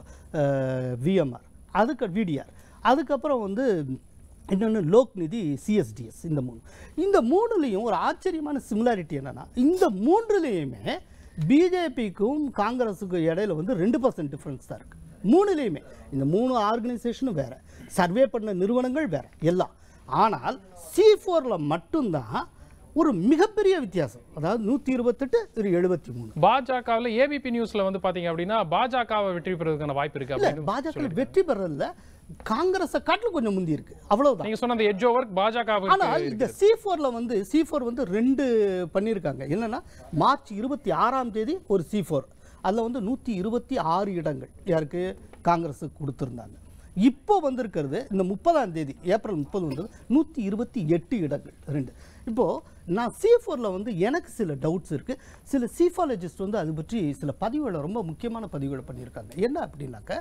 விஎம்ஆர் அதுக்கு விடிஆர் அதுக்கப்புறம் வந்து இன்னொன்று லோக்நிதி சிஎஸ்டிஎஸ் இந்த மூணு இந்த மூணுலேயும் ஒரு ஆச்சரியமான சிமிலாரிட்டி என்னன்னா இந்த மூன்றுலேயுமே பிஜேபிக்கும் காங்கிரஸுக்கும் இடையில வந்து ரெண்டு பர்சன்ட் டிஃப்ரென்ஸ் தான் இருக்குது மூணுலேயுமே இந்த மூணு ஆர்கனைசேஷனும் வேற சர்வே பண்ண நிறுவனங்கள் வேற எல்லாம் ஆனால் சி ஃபோரில் மட்டும்தான் ஒரு மிகப்பெரிய வித்தியாசம் அதாவது நூற்றி இருபத்தெட்டு ஒரு எழுபத்தி மூணு பாஜகவில் ஏபிபி நியூஸ்ல வந்து பாத்தீங்க அப்படின்னா பாஜகவை வெற்றி பெறுவதற்கான வாய்ப்பு இருக்கு இல்ல அப்படின்னு பாஜக வெற்றி பெறல காங்கிரஸை காட்டிலும் கொஞ்சம் முந்தி இருக்கு அவ்வளவுதான் நீங்க சொன்ன அந்த எட்ஜ் ஓவர் பாஜக ஆனால் இந்த சி ஃபோரில் வந்து சி ஃபோர் வந்து ரெண்டு பண்ணியிருக்காங்க என்னன்னா மார்ச் இருபத்தி ஆறாம் தேதி ஒரு சி ஃபோர் அதில் வந்து நூற்றி இருபத்தி ஆறு இடங்கள் யாருக்கு காங்கிரஸுக்கு கொடுத்துருந்தாங்க இப்போ வந்திருக்கிறது இந்த முப்பதாம் தேதி ஏப்ரல் முப்பது வந்தது நூற்றி இருபத்தி எட்டு இடங்கள் ரெண்டு இப்போது நான் சி ஃபோரில் வந்து எனக்கு சில டவுட்ஸ் இருக்குது சில சீஃபாலஜிஸ்ட் வந்து அது பற்றி சில பதிவுகளை ரொம்ப முக்கியமான பதிவுகளை பண்ணியிருக்காங்க என்ன அப்படின்னாக்க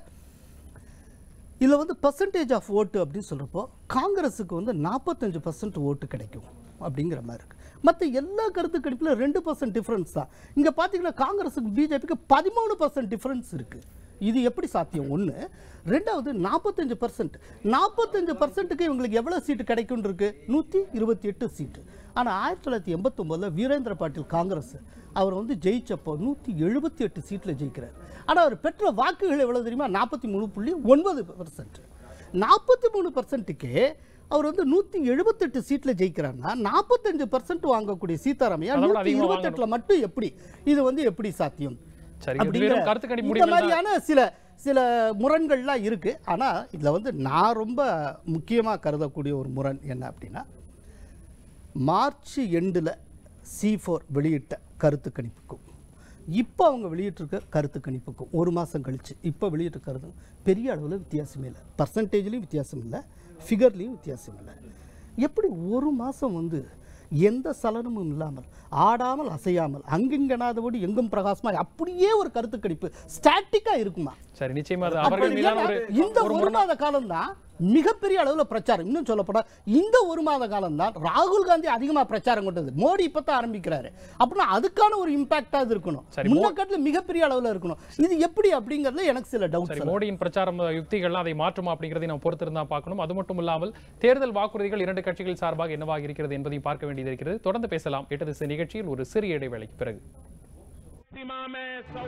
இதில் வந்து பர்சன்டேஜ் ஆஃப் ஓட்டு அப்படின்னு சொல்கிறப்போ காங்கிரஸுக்கு வந்து நாற்பத்தஞ்சு பர்சன்ட் ஓட்டு கிடைக்கும் அப்படிங்கிற மாதிரி இருக்குது மற்ற எல்லா கருத்து கணிப்பில் ரெண்டு பர்சன்ட் டிஃப்ரென்ஸ் தான் இங்கே பார்த்தீங்கன்னா காங்கிரஸுக்கு பிஜேபிக்கு பதிமூணு பர்சன்ட் டிஃப்ரென்ஸ் இருக்குது இது எப்படி சாத்தியம் ஒன்று ரெண்டாவது நாற்பத்தஞ்சு பர்சன்ட் நாற்பத்தஞ்சு பர்சன்ட்டுக்கு இவங்களுக்கு எவ்வளோ சீட்டு கிடைக்கும்னு இருக்கு நூற்றி இருபத்தி எட்டு சீட்டு ஆனால் ஆயிரத்தி தொள்ளாயிரத்தி எண்பத்தொம்போதில் வீரேந்திர பாட்டீல் காங்கிரஸ் அவர் வந்து ஜெயிச்சப்போ நூற்றி எழுபத்தி எட்டு சீட்டில் ஜெயிக்கிறார் ஆனால் அவர் பெற்ற வாக்குகள் எவ்வளோ தெரியுமா நாற்பத்தி மூணு புள்ளி ஒன்பது பர்சன்ட் நாற்பத்தி மூணு பர்சன்ட்டுக்கே அவர் வந்து நூற்றி எழுபத்தெட்டு சீட்டில் ஜெயிக்கிறாருன்னா நாற்பத்தஞ்சு பர்சன்ட் வாங்கக்கூடிய சீதாராமையா அதை விட நூற்றி அதிகமா இருபத்தெட்டில் மட்டும் எப்படி இது வந்து எப்படி சாத்தியம் சரி, இது அப்படிங்கிற வெறும் கருத்து கணிப்பு இந்த முடிவுகள் தான். மாதிரியான சில சில முரண்கள்லாம் இருக்கு ஆனா இதுல வந்து நான் ரொம்ப முக்கியமா கருதக்கூடிய ஒரு முரண் என்ன அப்படின்னா மார்ச் எண்டில் சி ஃபோர் வெளியிட்ட கருத்து கணிப்புக்கும் இப்போ அவங்க வெளியிட்டிருக்க கருத்து கணிப்புக்கும் ஒரு மாதம் கழிச்சு இப்போ வெளியிட்ட கருத்து பெரிய அளவில் வித்தியாசமே இல்லை பர்சன்டேஜ்லேயும் வித்தியாசம் இல்லை ஃபிகர்லேயும் வித்தியாசம் இல்லை எப்படி ஒரு மாதம் வந்து எந்த சலனமும் இல்லாமல் ஆடாமல் அசையாமல் அங்கிங்கனாதபடி எங்கும் பிரகாசமாய் அப்படியே ஒரு கருத்து கணிப்பு ஸ்டாட்டிக்காக இருக்குமா சரி நிச்சயமா அது அப்ப அவர்கள் மீதான ஏன்னா, ஒரு இந்த ஒரு மாத காலம் தான் மிகப்பெரிய அளவுல பிரச்சாரம் இன்னும் சொல்லப்போனா இந்த ஒரு மாத காலம் தான் ராகுல் காந்தி அதிகமா பிரச்சாரம் கொண்டது மோடி இப்பதான் ஆரம்பிக்கிறாரு அப்படின்னா அதுக்கான ஒரு இம்பாக்டா இது இருக்கணும் சரி, மோ- முன்னக்கட்டில் மிகப்பெரிய அளவுல இருக்கணும் இது எப்படி அப்படிங்கறதுல எனக்கு சில சரி டவுட்ஸ் மோடியின் பிரச்சாரம் யுக்திகள்லாம் அதை மாற்றுமா அப்படிங்கிறதை நம்ம பொறுத்திருந்தா பார்க்கணும் அது மட்டும் இல்லாமல் தேர்தல் வாக்குறுதிகள் இரண்டு கட்சிகள் சார்பாக என்னவாக இருக்கிறது என்பதையும் பார்க்க வேண்டியது இருக்கிறது தொடர்ந்து பேசலாம் எட்டு திசை நிகழ்ச்சியில் ஒரு சிறிய இடைவேளைக்கு பிறகு सीमा में सौ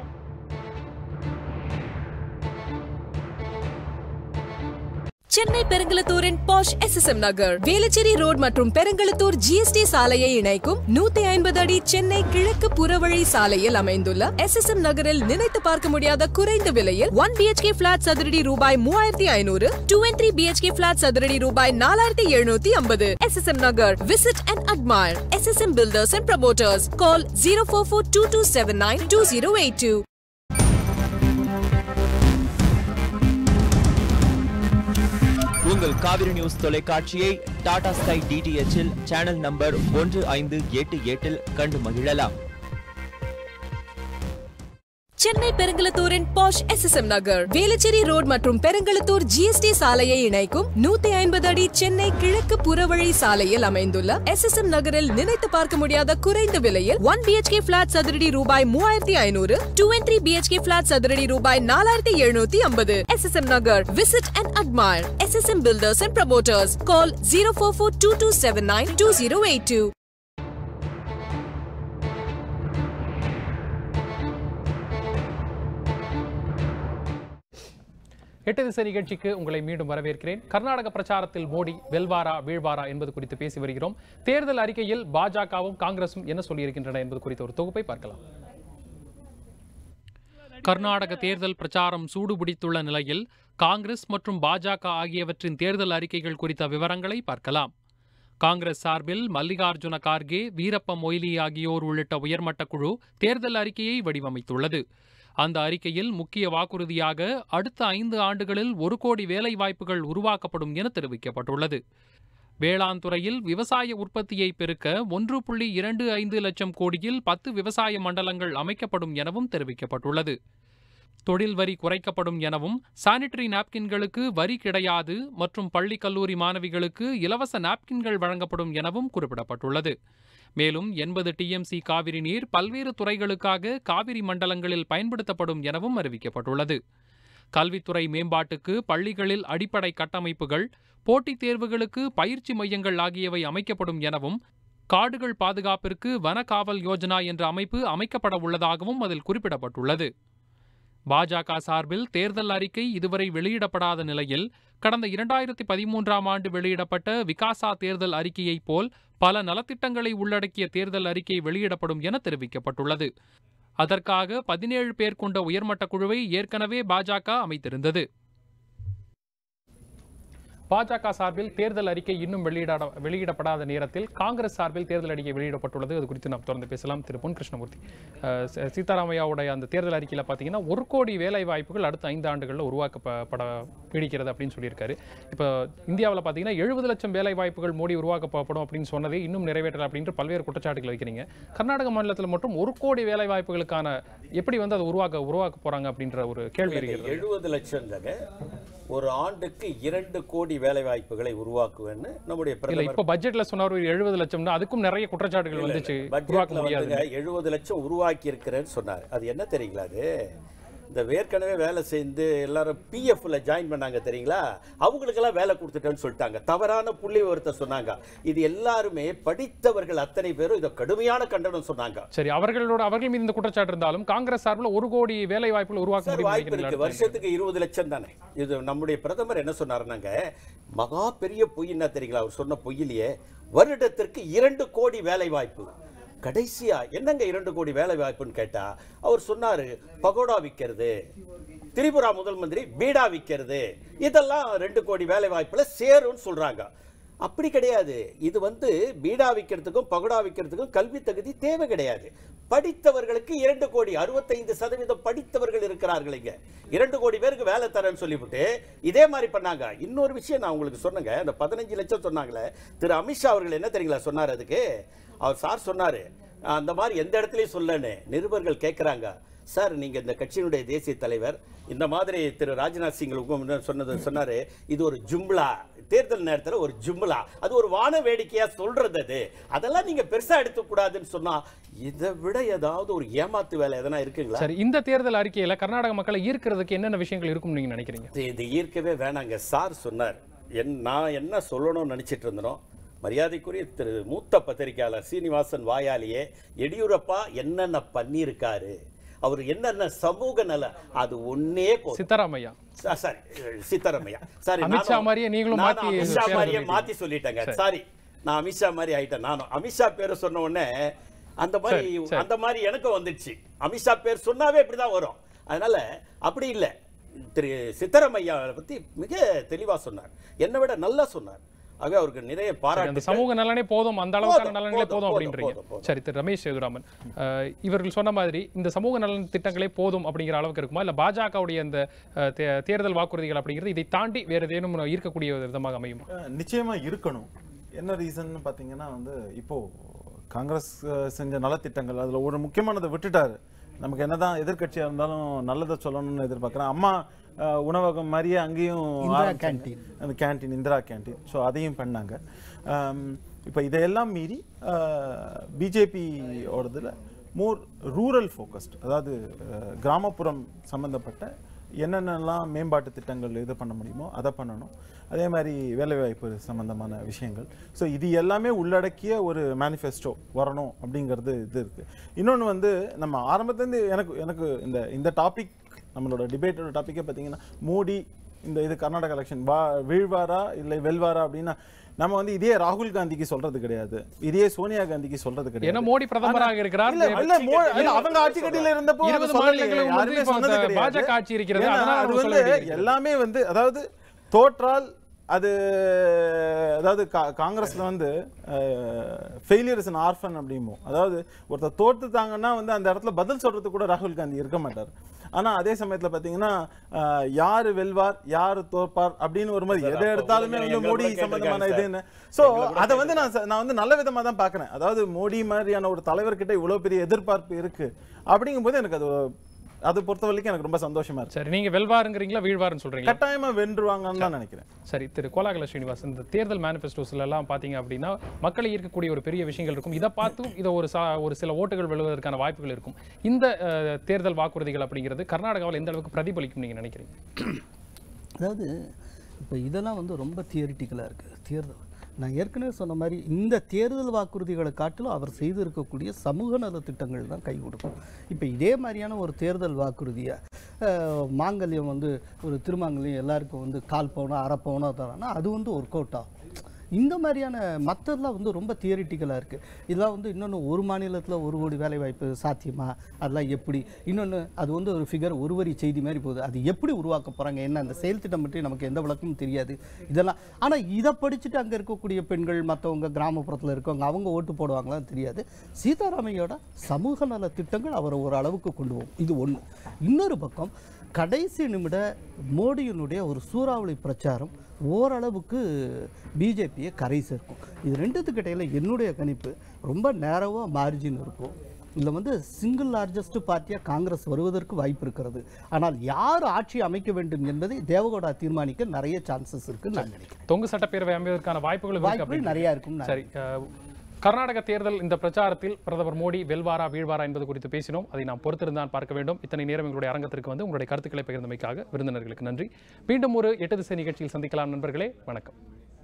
சென்னை பெருங்கலத்தூரின் posh SSM Nagar Velachery road மற்றும் பெருங்கலத்தூர் ஜிஎஸ்டி சாலையை இணைக்கும் நூத்தி ஐம்பது அடி சென்னை கிழக்கு புறவழி சாலையில் அமைந்துள்ள எஸ்எஸ்எம் நகரில் நினைத்து பார்க்க முடியாத குறைந்த விலையில் ஒன் பிஹெச்கே பிளாட் சதுரடி ரூபாய் மூவாயிரத்தி ஐநூறு two and three BHK flat சதுரடி ரூபாய் நாலாயிரத்தி எழுநூத்தி ஐம்பது SSM Nagar visit and admire SSM builders and promoters call zero four four two two seven nine two zero eight two உங்கள் காவிரி நியூஸ் தொலைக்காட்சியை டாடா ஸ்கை டிடிஎச்சில் சேனல் நம்பர் ஒன்று ஐந்து எட்டு எட்டில் கண்டு மகிழலாம் சென்னை பெருங்கலத்தூரின் posh SSM Nagar Velachery road மற்றும் பெருங்கலத்தூர் ஜிஎஸ்டி சாலையை இணைக்கும் நூத்தி ஐம்பது அடி சென்னை கிழக்கு புறவழி சாலையில் அமைந்துள்ள எஸ்எஸ்எம் நகரில் நினைத்து பார்க்க முடியாத குறைந்த விலையில் ஒன் பிஹெச்கே பிளாட் சதுரடி ரூபாய் மூவாயிரத்தி ஐநூறு two and three BHK flat சதுரடி ரூபாய் நாலாயிரத்தி எழுநூத்தி ஐம்பது SSM Nagar visit and admire SSM builders and promoters call zero four four two two seven nine two zero eight two எட்டு திசை நிகழ்ச்சிக்கு உங்களை மீண்டும் வரவேற்கிறேன் கர்நாடக பிரச்சாரத்தில் மோடி வெல்வாரா வீழ்வாரா என்பது குறித்து பேசி வருகிறோம் தேர்தல் அறிக்கையில் பாஜகவும் காங்கிரசும் என்ன சொல்லியிருக்கின்றன என்பது குறித்த ஒரு தொகுப்பை பார்க்கலாம் கர்நாடக தேர்தல் பிரச்சாரம் சூடுபிடித்துள்ள நிலையில் காங்கிரஸ் மற்றும் பாஜக ஆகியவற்றின் தேர்தல் அறிக்கைகள் குறித்த விவரங்களை பார்க்கலாம் காங்கிரஸ் சார்பில் மல்லிகார்ஜுன கார்கே வீரப்ப மொய்லி ஆகியோர் உள்ளிட்ட உயர்மட்ட குழு தேர்தல் அறிக்கையை வடிவமைத்துள்ளது அந்த அறிக்கையில் முக்கிய வாக்குறுதியாக அடுத்த ஐந்து ஆண்டுகளில் ஒரு கோடி வேலை வாய்ப்புகள் உருவாக்கப்படும் என தெரிவிக்கப்பட்டுள்ளது வேளாண் துறையில் விவசாய உற்பத்தியை பெருக்க ஒன்று புள்ளி இரண்டு ஐந்து லட்சம் கோடியில் பத்து விவசாய மண்டலங்கள் அமைக்கப்படும் எனவும் தெரிவிக்கப்பட்டுள்ளது தொழில் வரி குறைக்கப்படும் எனவும் சானிட்டரி நாப்கின்களுக்கு வரி கிடையாது மற்றும் பள்ளி கல்லூரி மாணவிகளுக்கு இலவச நாப்கின்கள் வழங்கப்படும் எனவும் குறிப்பிடப்பட்டுள்ளது மேலும் எண்பது டிஎம்சி காவிரி நீர் பல்வேறு துறைகளுக்காக காவிரி மண்டலங்களில் பயன்படுத்தப்படும் எனவும் அறிவிக்கப்பட்டுள்ளது கல்வித்துறை மேம்பாட்டுக்கு பள்ளிகளில் அடிப்படை கட்டமைப்புகள் போட்டித் தேர்வுகளுக்கு பயிற்சி மையங்கள் ஆகியவை அமைக்கப்படும் எனவும் காடுகள் பாதுகாப்பிற்கு வன காவல் யோஜனா என்ற அமைப்பு அமைக்கப்பட உள்ளதாகவும் அதில் குறிப்பிடப்பட்டுள்ளது பாஜக சார்பில் தேர்தல் அறிக்கை இதுவரை வெளியிடப்படாத நிலையில் கடந்த இரண்டாயிரத்தி பதிமூன்றாம் ஆண்டு வெளியிடப்பட்ட விகாசா தேர்தல் அறிக்கையைப் போல் பல நலத்திட்டங்களை உள்ளடக்கிய தேர்தல் அறிக்கை வெளியிடப்படும் என தெரிவிக்கப்பட்டுள்ளது அதற்காக பதினேழு பேர் கொண்ட உயர்மட்ட குழுவை ஏற்கனவே பாஜக அமைத்திருந்தது பாஜக சார்பில் தேர்தல் அறிக்கை இன்னும் வெளியிட வெளியிடப்படாத நேரத்தில் காங்கிரஸ் சார்பில் தேர்தல் அறிக்கை வெளியிடப்பட்டுள்ளது அது குறித்து நாம் தொடர்ந்து பேசலாம் திரு பொன் கிருஷ்ணமூர்த்தி அஹ், ச- சீதாராமையாவுடைய அந்த தேர்தல் அறிக்கையில் பார்த்தீங்கன்னா ஒரு கோடி வேலை வாய்ப்புகள் அடுத்த ஐந்து ஆண்டுகளில் உருவாக்கப்பட பிடிக்கிறது அப்படின்னு சொல்லியிருக்காரு இப்போ இந்தியாவில் பார்த்தீங்கன்னா எழுபது லட்சம் வேலை வாய்ப்புகள் மோடி உருவாக்கப்படும் அப்படின்னு சொன்னதே இன்னும் நிறைவேற்றல அப்படின்ற பல்வேறு குற்றச்சாட்டுகள் வைக்கிறீங்க கர்நாடக மாநிலத்தில் மட்டும் ஒரு கோடி வேலை வாய்ப்புகளுக்கான எப்படி வந்து அதை உருவாக்க உருவாக்க போறாங்க அப்படின்ற ஒரு கேள்வி இருக்கிறது எழுபது லட்சம் தாங்க ஒரு ஆண்டுக்கு இரண்டு கோடி வேலை வாய்ப்புகளை உருவாக்குவேன்னு நம்முடைய இல்ல பிரதமர் இப்போ பட்ஜெட்ல சொன்னார் ஒரு எழுபது லட்சம்னா அதுக்கும் நிறைய குற்றச்சாட்டுகள் வந்துச்சு உருவாக்க பட்ஜெட்ல முடியாது வந்துங்க எழுபது லட்சம் உருவாக்கி இருக்கிறேன்னு சொன்னார் அது என்ன தெரியுங்களா அது இந்த ஏற்கனவே வேலை செய்து எல்லாரும் பிஎஃப்ல ஜாயின் பண்ணாங்க தெரியுங்களா அவங்களுக்கெல்லாம் வேலை கொடுத்துட்டேன்னு சொல்லிட்டாங்க தவறான புள்ளி விவரத்தை சொன்னாங்க இது எல்லாருமே படித்தவர்கள் அத்தனை பேரும் இதை கடுமையான கண்டனம் சொன்னாங்க சரி அவர்களோட அவர்கள் மீது இந்த குற்றச்சாட்டு இருந்தாலும் காங்கிரஸ் சார்பில் ஒரு கோடி வேலை வாய்ப்புகள் உருவாக்க சார், முடியும் வாய்ப்பு இருக்கு நினைக்கிறீங்களா? வருஷத்துக்கு இருபது லட்சம் தானே இது நம்முடைய பிரதமர் என்ன சொன்னாருனாங்க மகா பெரிய பொய் என்ன தெரியுங்களா அவர் சொன்ன பொய்யிலேயே வருடத்திற்கு இரண்டு கோடி வேலை வாய்ப்பு கடைசியா என்னங்க இரண்டு கோடி வேலை வாய்ப்புன்னு கேட்டா அவர் சொன்னாரு பகோடா விற்கிறது திரிபுரா முதல் மந்திரி பீடா விற்கிறது இதெல்லாம் ரெண்டு கோடி வேலை வாய்ப்புல சேரும்னு சொல்றாங்க அப்படி கிடையாது இது வந்து பீடா விற்கிறதுக்கும் பகோடா விற்கிறதுக்கும் கல்வி தகுதி தேவை கிடையாது படித்தவர்களுக்கு இரண்டு கோடி அறுபத்தைந்து சதவீதம் படித்தவர்கள் இருக்கிறார்கள் இங்க இரண்டு கோடி பேருக்கு வேலை தரேன்னு சொல்லிவிட்டு இதே மாதிரி பண்ணாங்க இன்னொரு விஷயம் நான் உங்களுக்கு சொன்னேங்க அந்த பதினஞ்சு லட்சம் சொன்னாங்களே திரு அமித்ஷா அவர்கள் என்ன தெரியுங்களா சொன்னார் அதுக்கு அவர் சார் சொன்னாரு அந்த மாதிரி எந்த இடத்துலயும் சொல்லன்னு நிருபர்கள் கேட்குறாங்க சார் நீங்க இந்த கட்சியினுடைய தேசிய தலைவர் இந்த மாதிரி திரு ராஜ்நாத் சிங் உங்க சொன்னது சொன்னாரு இது ஒரு ஜும்லா தேர்தல் நேரத்தில் ஒரு ஜும்லா அது ஒரு வான வேடிக்கையா சொல்றது அது அதெல்லாம் நீங்க பெருசா எடுத்துக்கூடாதுன்னு சொன்னா இதை விட ஏதாவது ஒரு ஏமாத்து வேலை எதனா இருக்குங்களா சரி இந்த தேர்தல் அறிக்கையில கர்நாடக மக்களை ஈர்க்கிறதுக்கு என்னென்ன விஷயங்கள் இருக்கும்னு நீங்க நினைக்கிறீங்க இது- இது ஈர்க்கவே வேணாங்க சார் சொன்னார் என் நான் என்ன சொல்லணும்னு நினைச்சிட்டு இருந்தனோ மரியாதைக்குரிய திரு மூத்த பத்திரிகையாளர் சீனிவாசன் வாயாலேயே எடியூரப்பா என்னென்ன பண்ணியிருக்காரு அவர் என்னென்ன சமூக நல அது ஒன்னே போதும். சித்தராமையா சா- சாரி சித்தராமையா சாரி அமித்ஷா நானும் மாதிரியே நீங்களும் நானும் மாத்தி அமித்ஷா பேரை மாதிரியே சொல்லிட்டீங்க. மாத்தி சொல்லிட்டேங்க சரி. சாரி நான் அமித்ஷா மாதிரி ஆயிட்டேன் நானும் அமித்ஷா பேரை சொன்ன உடனே அந்த மாதிரி சரி, சரி. அந்த மாதிரி எனக்கும் வந்துடுச்சு அமித்ஷா பேர் சொன்னாவே இப்படிதான் வரும் அதனால அப்படி இல்லை திரு சித்தராமையா பத்தி மிக தெளிவா சொன்னார் என்னை விட நல்லா சொன்னார் ஆக அவருக்கு நிறைய சரி, அந்த பாராட்டு சமூக நலனே போதும் அந்த அளவுக்கான போதும், நலன்களே போதும், போதும் போதும், அப்படின்றீங்க போதும், போதும். சரி திரு ரமேஷ் சேதுராமன் அஹ், இவர்கள் சொன்ன மாதிரி இந்த சமூக நலன் திட்டங்களே போதும் அப்படிங்கிற அளவுக்கு இருக்குமா இல்ல பாஜகவுடைய அந்த அஹ், தே- தேர்தல் வாக்குறுதிகள் அப்படிங்கிறது இதை தாண்டி வேற ஏதேனும் ஈர்க்கக்கூடிய விதமாக அமையுமா அஹ் நிச்சயமா இருக்கணும் என்ன ரீசன் பார்த்தீங்கன்னா வந்து இப்போ காங்கிரஸ் அஹ், செஞ்ச நலத்திட்டங்கள் அதுல ஒரு முக்கியமானதை விட்டுட்டாரு நமக்கு என்னதான் எதிர்க்கட்சியா இருந்தாலும் நல்லதை சொல்லணும்னு எதிர்பார்க்குறேன் அம்மா அஹ், உணவகம் மாதிரியே அங்கேயும் இந்திரா ஆரம்பிச்சாங்க. கேண்டீன். அந்த கேண்டீன் இந்திரா கேண்டீன் ஸோ அதையும் பண்ணாங்க ஆம், இப்போ இதையெல்லாம் மீறி பிஜேபியோடதுல மோர் ரூரல் ஃபோக்கஸ்ட் அதாவது அஹ், கிராமப்புறம் சம்பந்தப்பட்ட என்னென்னலாம் மேம்பாட்டு திட்டங்கள் இது பண்ண முடியுமோ அதை பண்ணணும் அதே மாதிரி வேலைவாய்ப்பு சம்பந்தமான விஷயங்கள் ஸோ இது எல்லாமே உள்ளடக்கிய ஒரு மேனிஃபெஸ்டோ வரணும் அப்படிங்கிறது இது இருக்கு இன்னொன்று வந்து நம்ம ஆரம்பத்துலேருந்து எனக்கு எனக்கு இந்த இந்த டாபிக் நம்மளோட டிபேட்டோட டாப்பிக்கே பார்த்தீங்கன்னா மோடி இந்த இது கர்நாடக எலெக்ஷன் வா வீழ்வாரா இல்லை வெல்வாரா அப்படின்னா நம்ம வந்து இதே ராகுல் காந்திக்கு சொல்றது கிடையாது இதே சோனியா காந்திக்கு சொல்றது கிடையாது ஏன்னா மோடி பிரதமராக ஆனா- இருக்கிறார். இல்ல, இல்ல, மோ- இல்ல, அவங்க ஆட்சி கட்டியில இருந்தப்போ அதை இருபது சொல்லலையே. மாநிலங்களும் வந்து யாருமே இப்போ சொன்னது அந்த கிடையாது. பாஜக ஆட்சி இருக்கிறது. ஏன்னா, அதனால அது அவங்க சொல்ல வந்து வேண்டியிருக்கிறது. எல்லாமே வந்து அதாவது தோற்றால் அது அதாவது கா- காங்கிரஸ்ல வந்து ஃபெயிலியர் இஸ் an ஆர்ஃபன் அப்படிமோ அதாவது ஒருத்தர் தோத்துட்டாங்கன்னா வந்து அந்த இடத்துல பதில் சொல்றது கூட ராகுல் காந்தி இருக்க மாட்டார் ஆனா அதே சமயத்துல பாத்தீங்கன்னா அஹ், யாரு வெல்வார் யாரு தோற்பார் அப்படின்னு ஒரு மாதிரி சார், எதை அப்ப எடுத்தாலுமே வந்து வந்து எங்களை மோடி கூட சம்பந்தமான கேட்டிருக்காங்க இதுன்னு சார். சோ எங்களை கூட அதை வந்து நான் ச- நான் வந்து நல்ல விதமா தான் பார்க்கறேன் அதாவது மோடி மாதிரியான ஒரு தலைவர்கிட்ட இவ்வளவு பெரிய எதிர்பார்ப்பு இருக்கு அப்படிங்கும்போது எனக்கு அது அதை பொறுத்த வரைக்கும் எனக்கு ரொம்ப சந்தோஷமா இருக்கு சரி நீங்க வெல்வாருங்கிறீங்களா வீழ்வாருன்னு சொல்றீங்களா கட்டாயமா வென்றுவாங்கன்னு தான் நினைக்கிறேன் சரி திரு கோலாகல ஸ்ரீனிவாஸ் இந்த தேர்தல் மேனிஃபெஸ்டோஸ்ல எல்லாம் பாத்தீங்க அப்படின்னா மக்களை ஈர்க்கக்கூடிய ஒரு பெரிய விஷயங்கள் இருக்கும் இதை பார்த்தும் இதை ஒரு சா ஒரு சில ஓட்டுகள் வெல்வதற்கான வாய்ப்புகள் இருக்கும் இந்த அஹ், தேர்தல் வாக்குறுதிகள் அப்படிங்கிறது கர்நாடகாவில் எந்த அளவுக்கு பிரதிபலிக்கும் நீங்க நினைக்கிறீங்க அதாவது இப்போ இதெல்லாம் வந்து ரொம்ப தியரிட்டிக்கலாக இருக்குது தேர்தல் நான் ஏற்கனவே சொன்ன மாதிரி இந்த தேர்தல் வாக்குறுதிகளை காட்டிலும் அவர் செய்திருக்கக்கூடிய சமூக நல திட்டங்கள் தான் கை கொடுக்கும் இப்போ இதே மாதிரியான ஒரு தேர்தல் வாக்குறுதியை அஹ், மாங்கல்யம் வந்து ஒரு திருமாங்கல்யம் எல்லாருக்கும் வந்து கால் பவுனோ அரை பவுனோ தரானா அது வந்து ஒர்க் அவுட் ஆகும் இந்த மாதிரியான மற்றதெல்லாம் வந்து ரொம்ப தியரிட்டிக்கலாக இருக்குது இதெல்லாம் வந்து இன்னொன்று ஒரு மாநிலத்தில் ஒரு கோடி வேலைவாய்ப்பு சாத்தியமா அதெல்லாம் எப்படி இன்னொன்று அது வந்து ஒரு ஃபிகர் ஒரு வரி செய்தி மாதிரி போகுது அது எப்படி உருவாக்க போகிறாங்க என்ன அந்த செயல் திட்டம் பற்றி நமக்கு எந்த விளக்கமும் தெரியாது இதெல்லாம் ஆனால் இதை படிச்சுட்டு அங்கே இருக்கக்கூடிய பெண்கள் மற்றவங்க கிராமப்புறத்தில் இருக்கவங்க அவங்க ஓட்டு போடுவாங்களான்னு தெரியாது சீதாராமையோட சமூக நல திட்டங்கள் அவரை ஒரு அளவுக்கு கொண்டு போகும் இது ஒன்று இன்னொரு பக்கம் கடைசி நிமிட மோடியினுடைய ஒரு சூறாவளி பிரச்சாரம் ஓரளவுக்கு பிஜேபியை கரை சேர்க்கும் இது ரெண்டுத்துக்கு இடையில என்னுடைய கணிப்பு ரொம்ப நேரவாக மார்ஜின் இருக்கும் இதில் வந்து சிங்கிள் லார்ஜஸ்ட் பார்ட்டியாக காங்கிரஸ் வருவதற்கு வாய்ப்பு இருக்கிறது ஆனால் யார் ஆட்சி அமைக்க வேண்டும் என்பதை தேவகவுடா தீர்மானிக்க நிறைய சான்சஸ் இருக்குன்னு நான் நினைக்கிறேன் தொங்கு சட்டப்பேரவை அமைவதற்கான வாய்ப்புகள் இருக்கு வாய்ப்புகள் அப்படின்னு. நிறைய இருக்கும்னு நான் சரி அஹ், கர்நாடக தேர்தல் இந்த பிரச்சாரத்தில் பிரதமர் மோடி வெல்வாரா வீழ்வாரா என்பது குறித்து பேசினோம் அதை நாம் பொறுத்திருந்தான் பார்க்க வேண்டும் இத்தனை நேரம் எங்களுடைய அரங்கத்திற்கு வந்து உங்களுடைய கருத்துக்களை பகிர்ந்தமைக்காக விருந்தினர்களுக்கு நன்றி மீண்டும் ஒரு எட்டு திசை நிகழ்ச்சியில் சந்திக்கலாம் நண்பர்களே வணக்கம்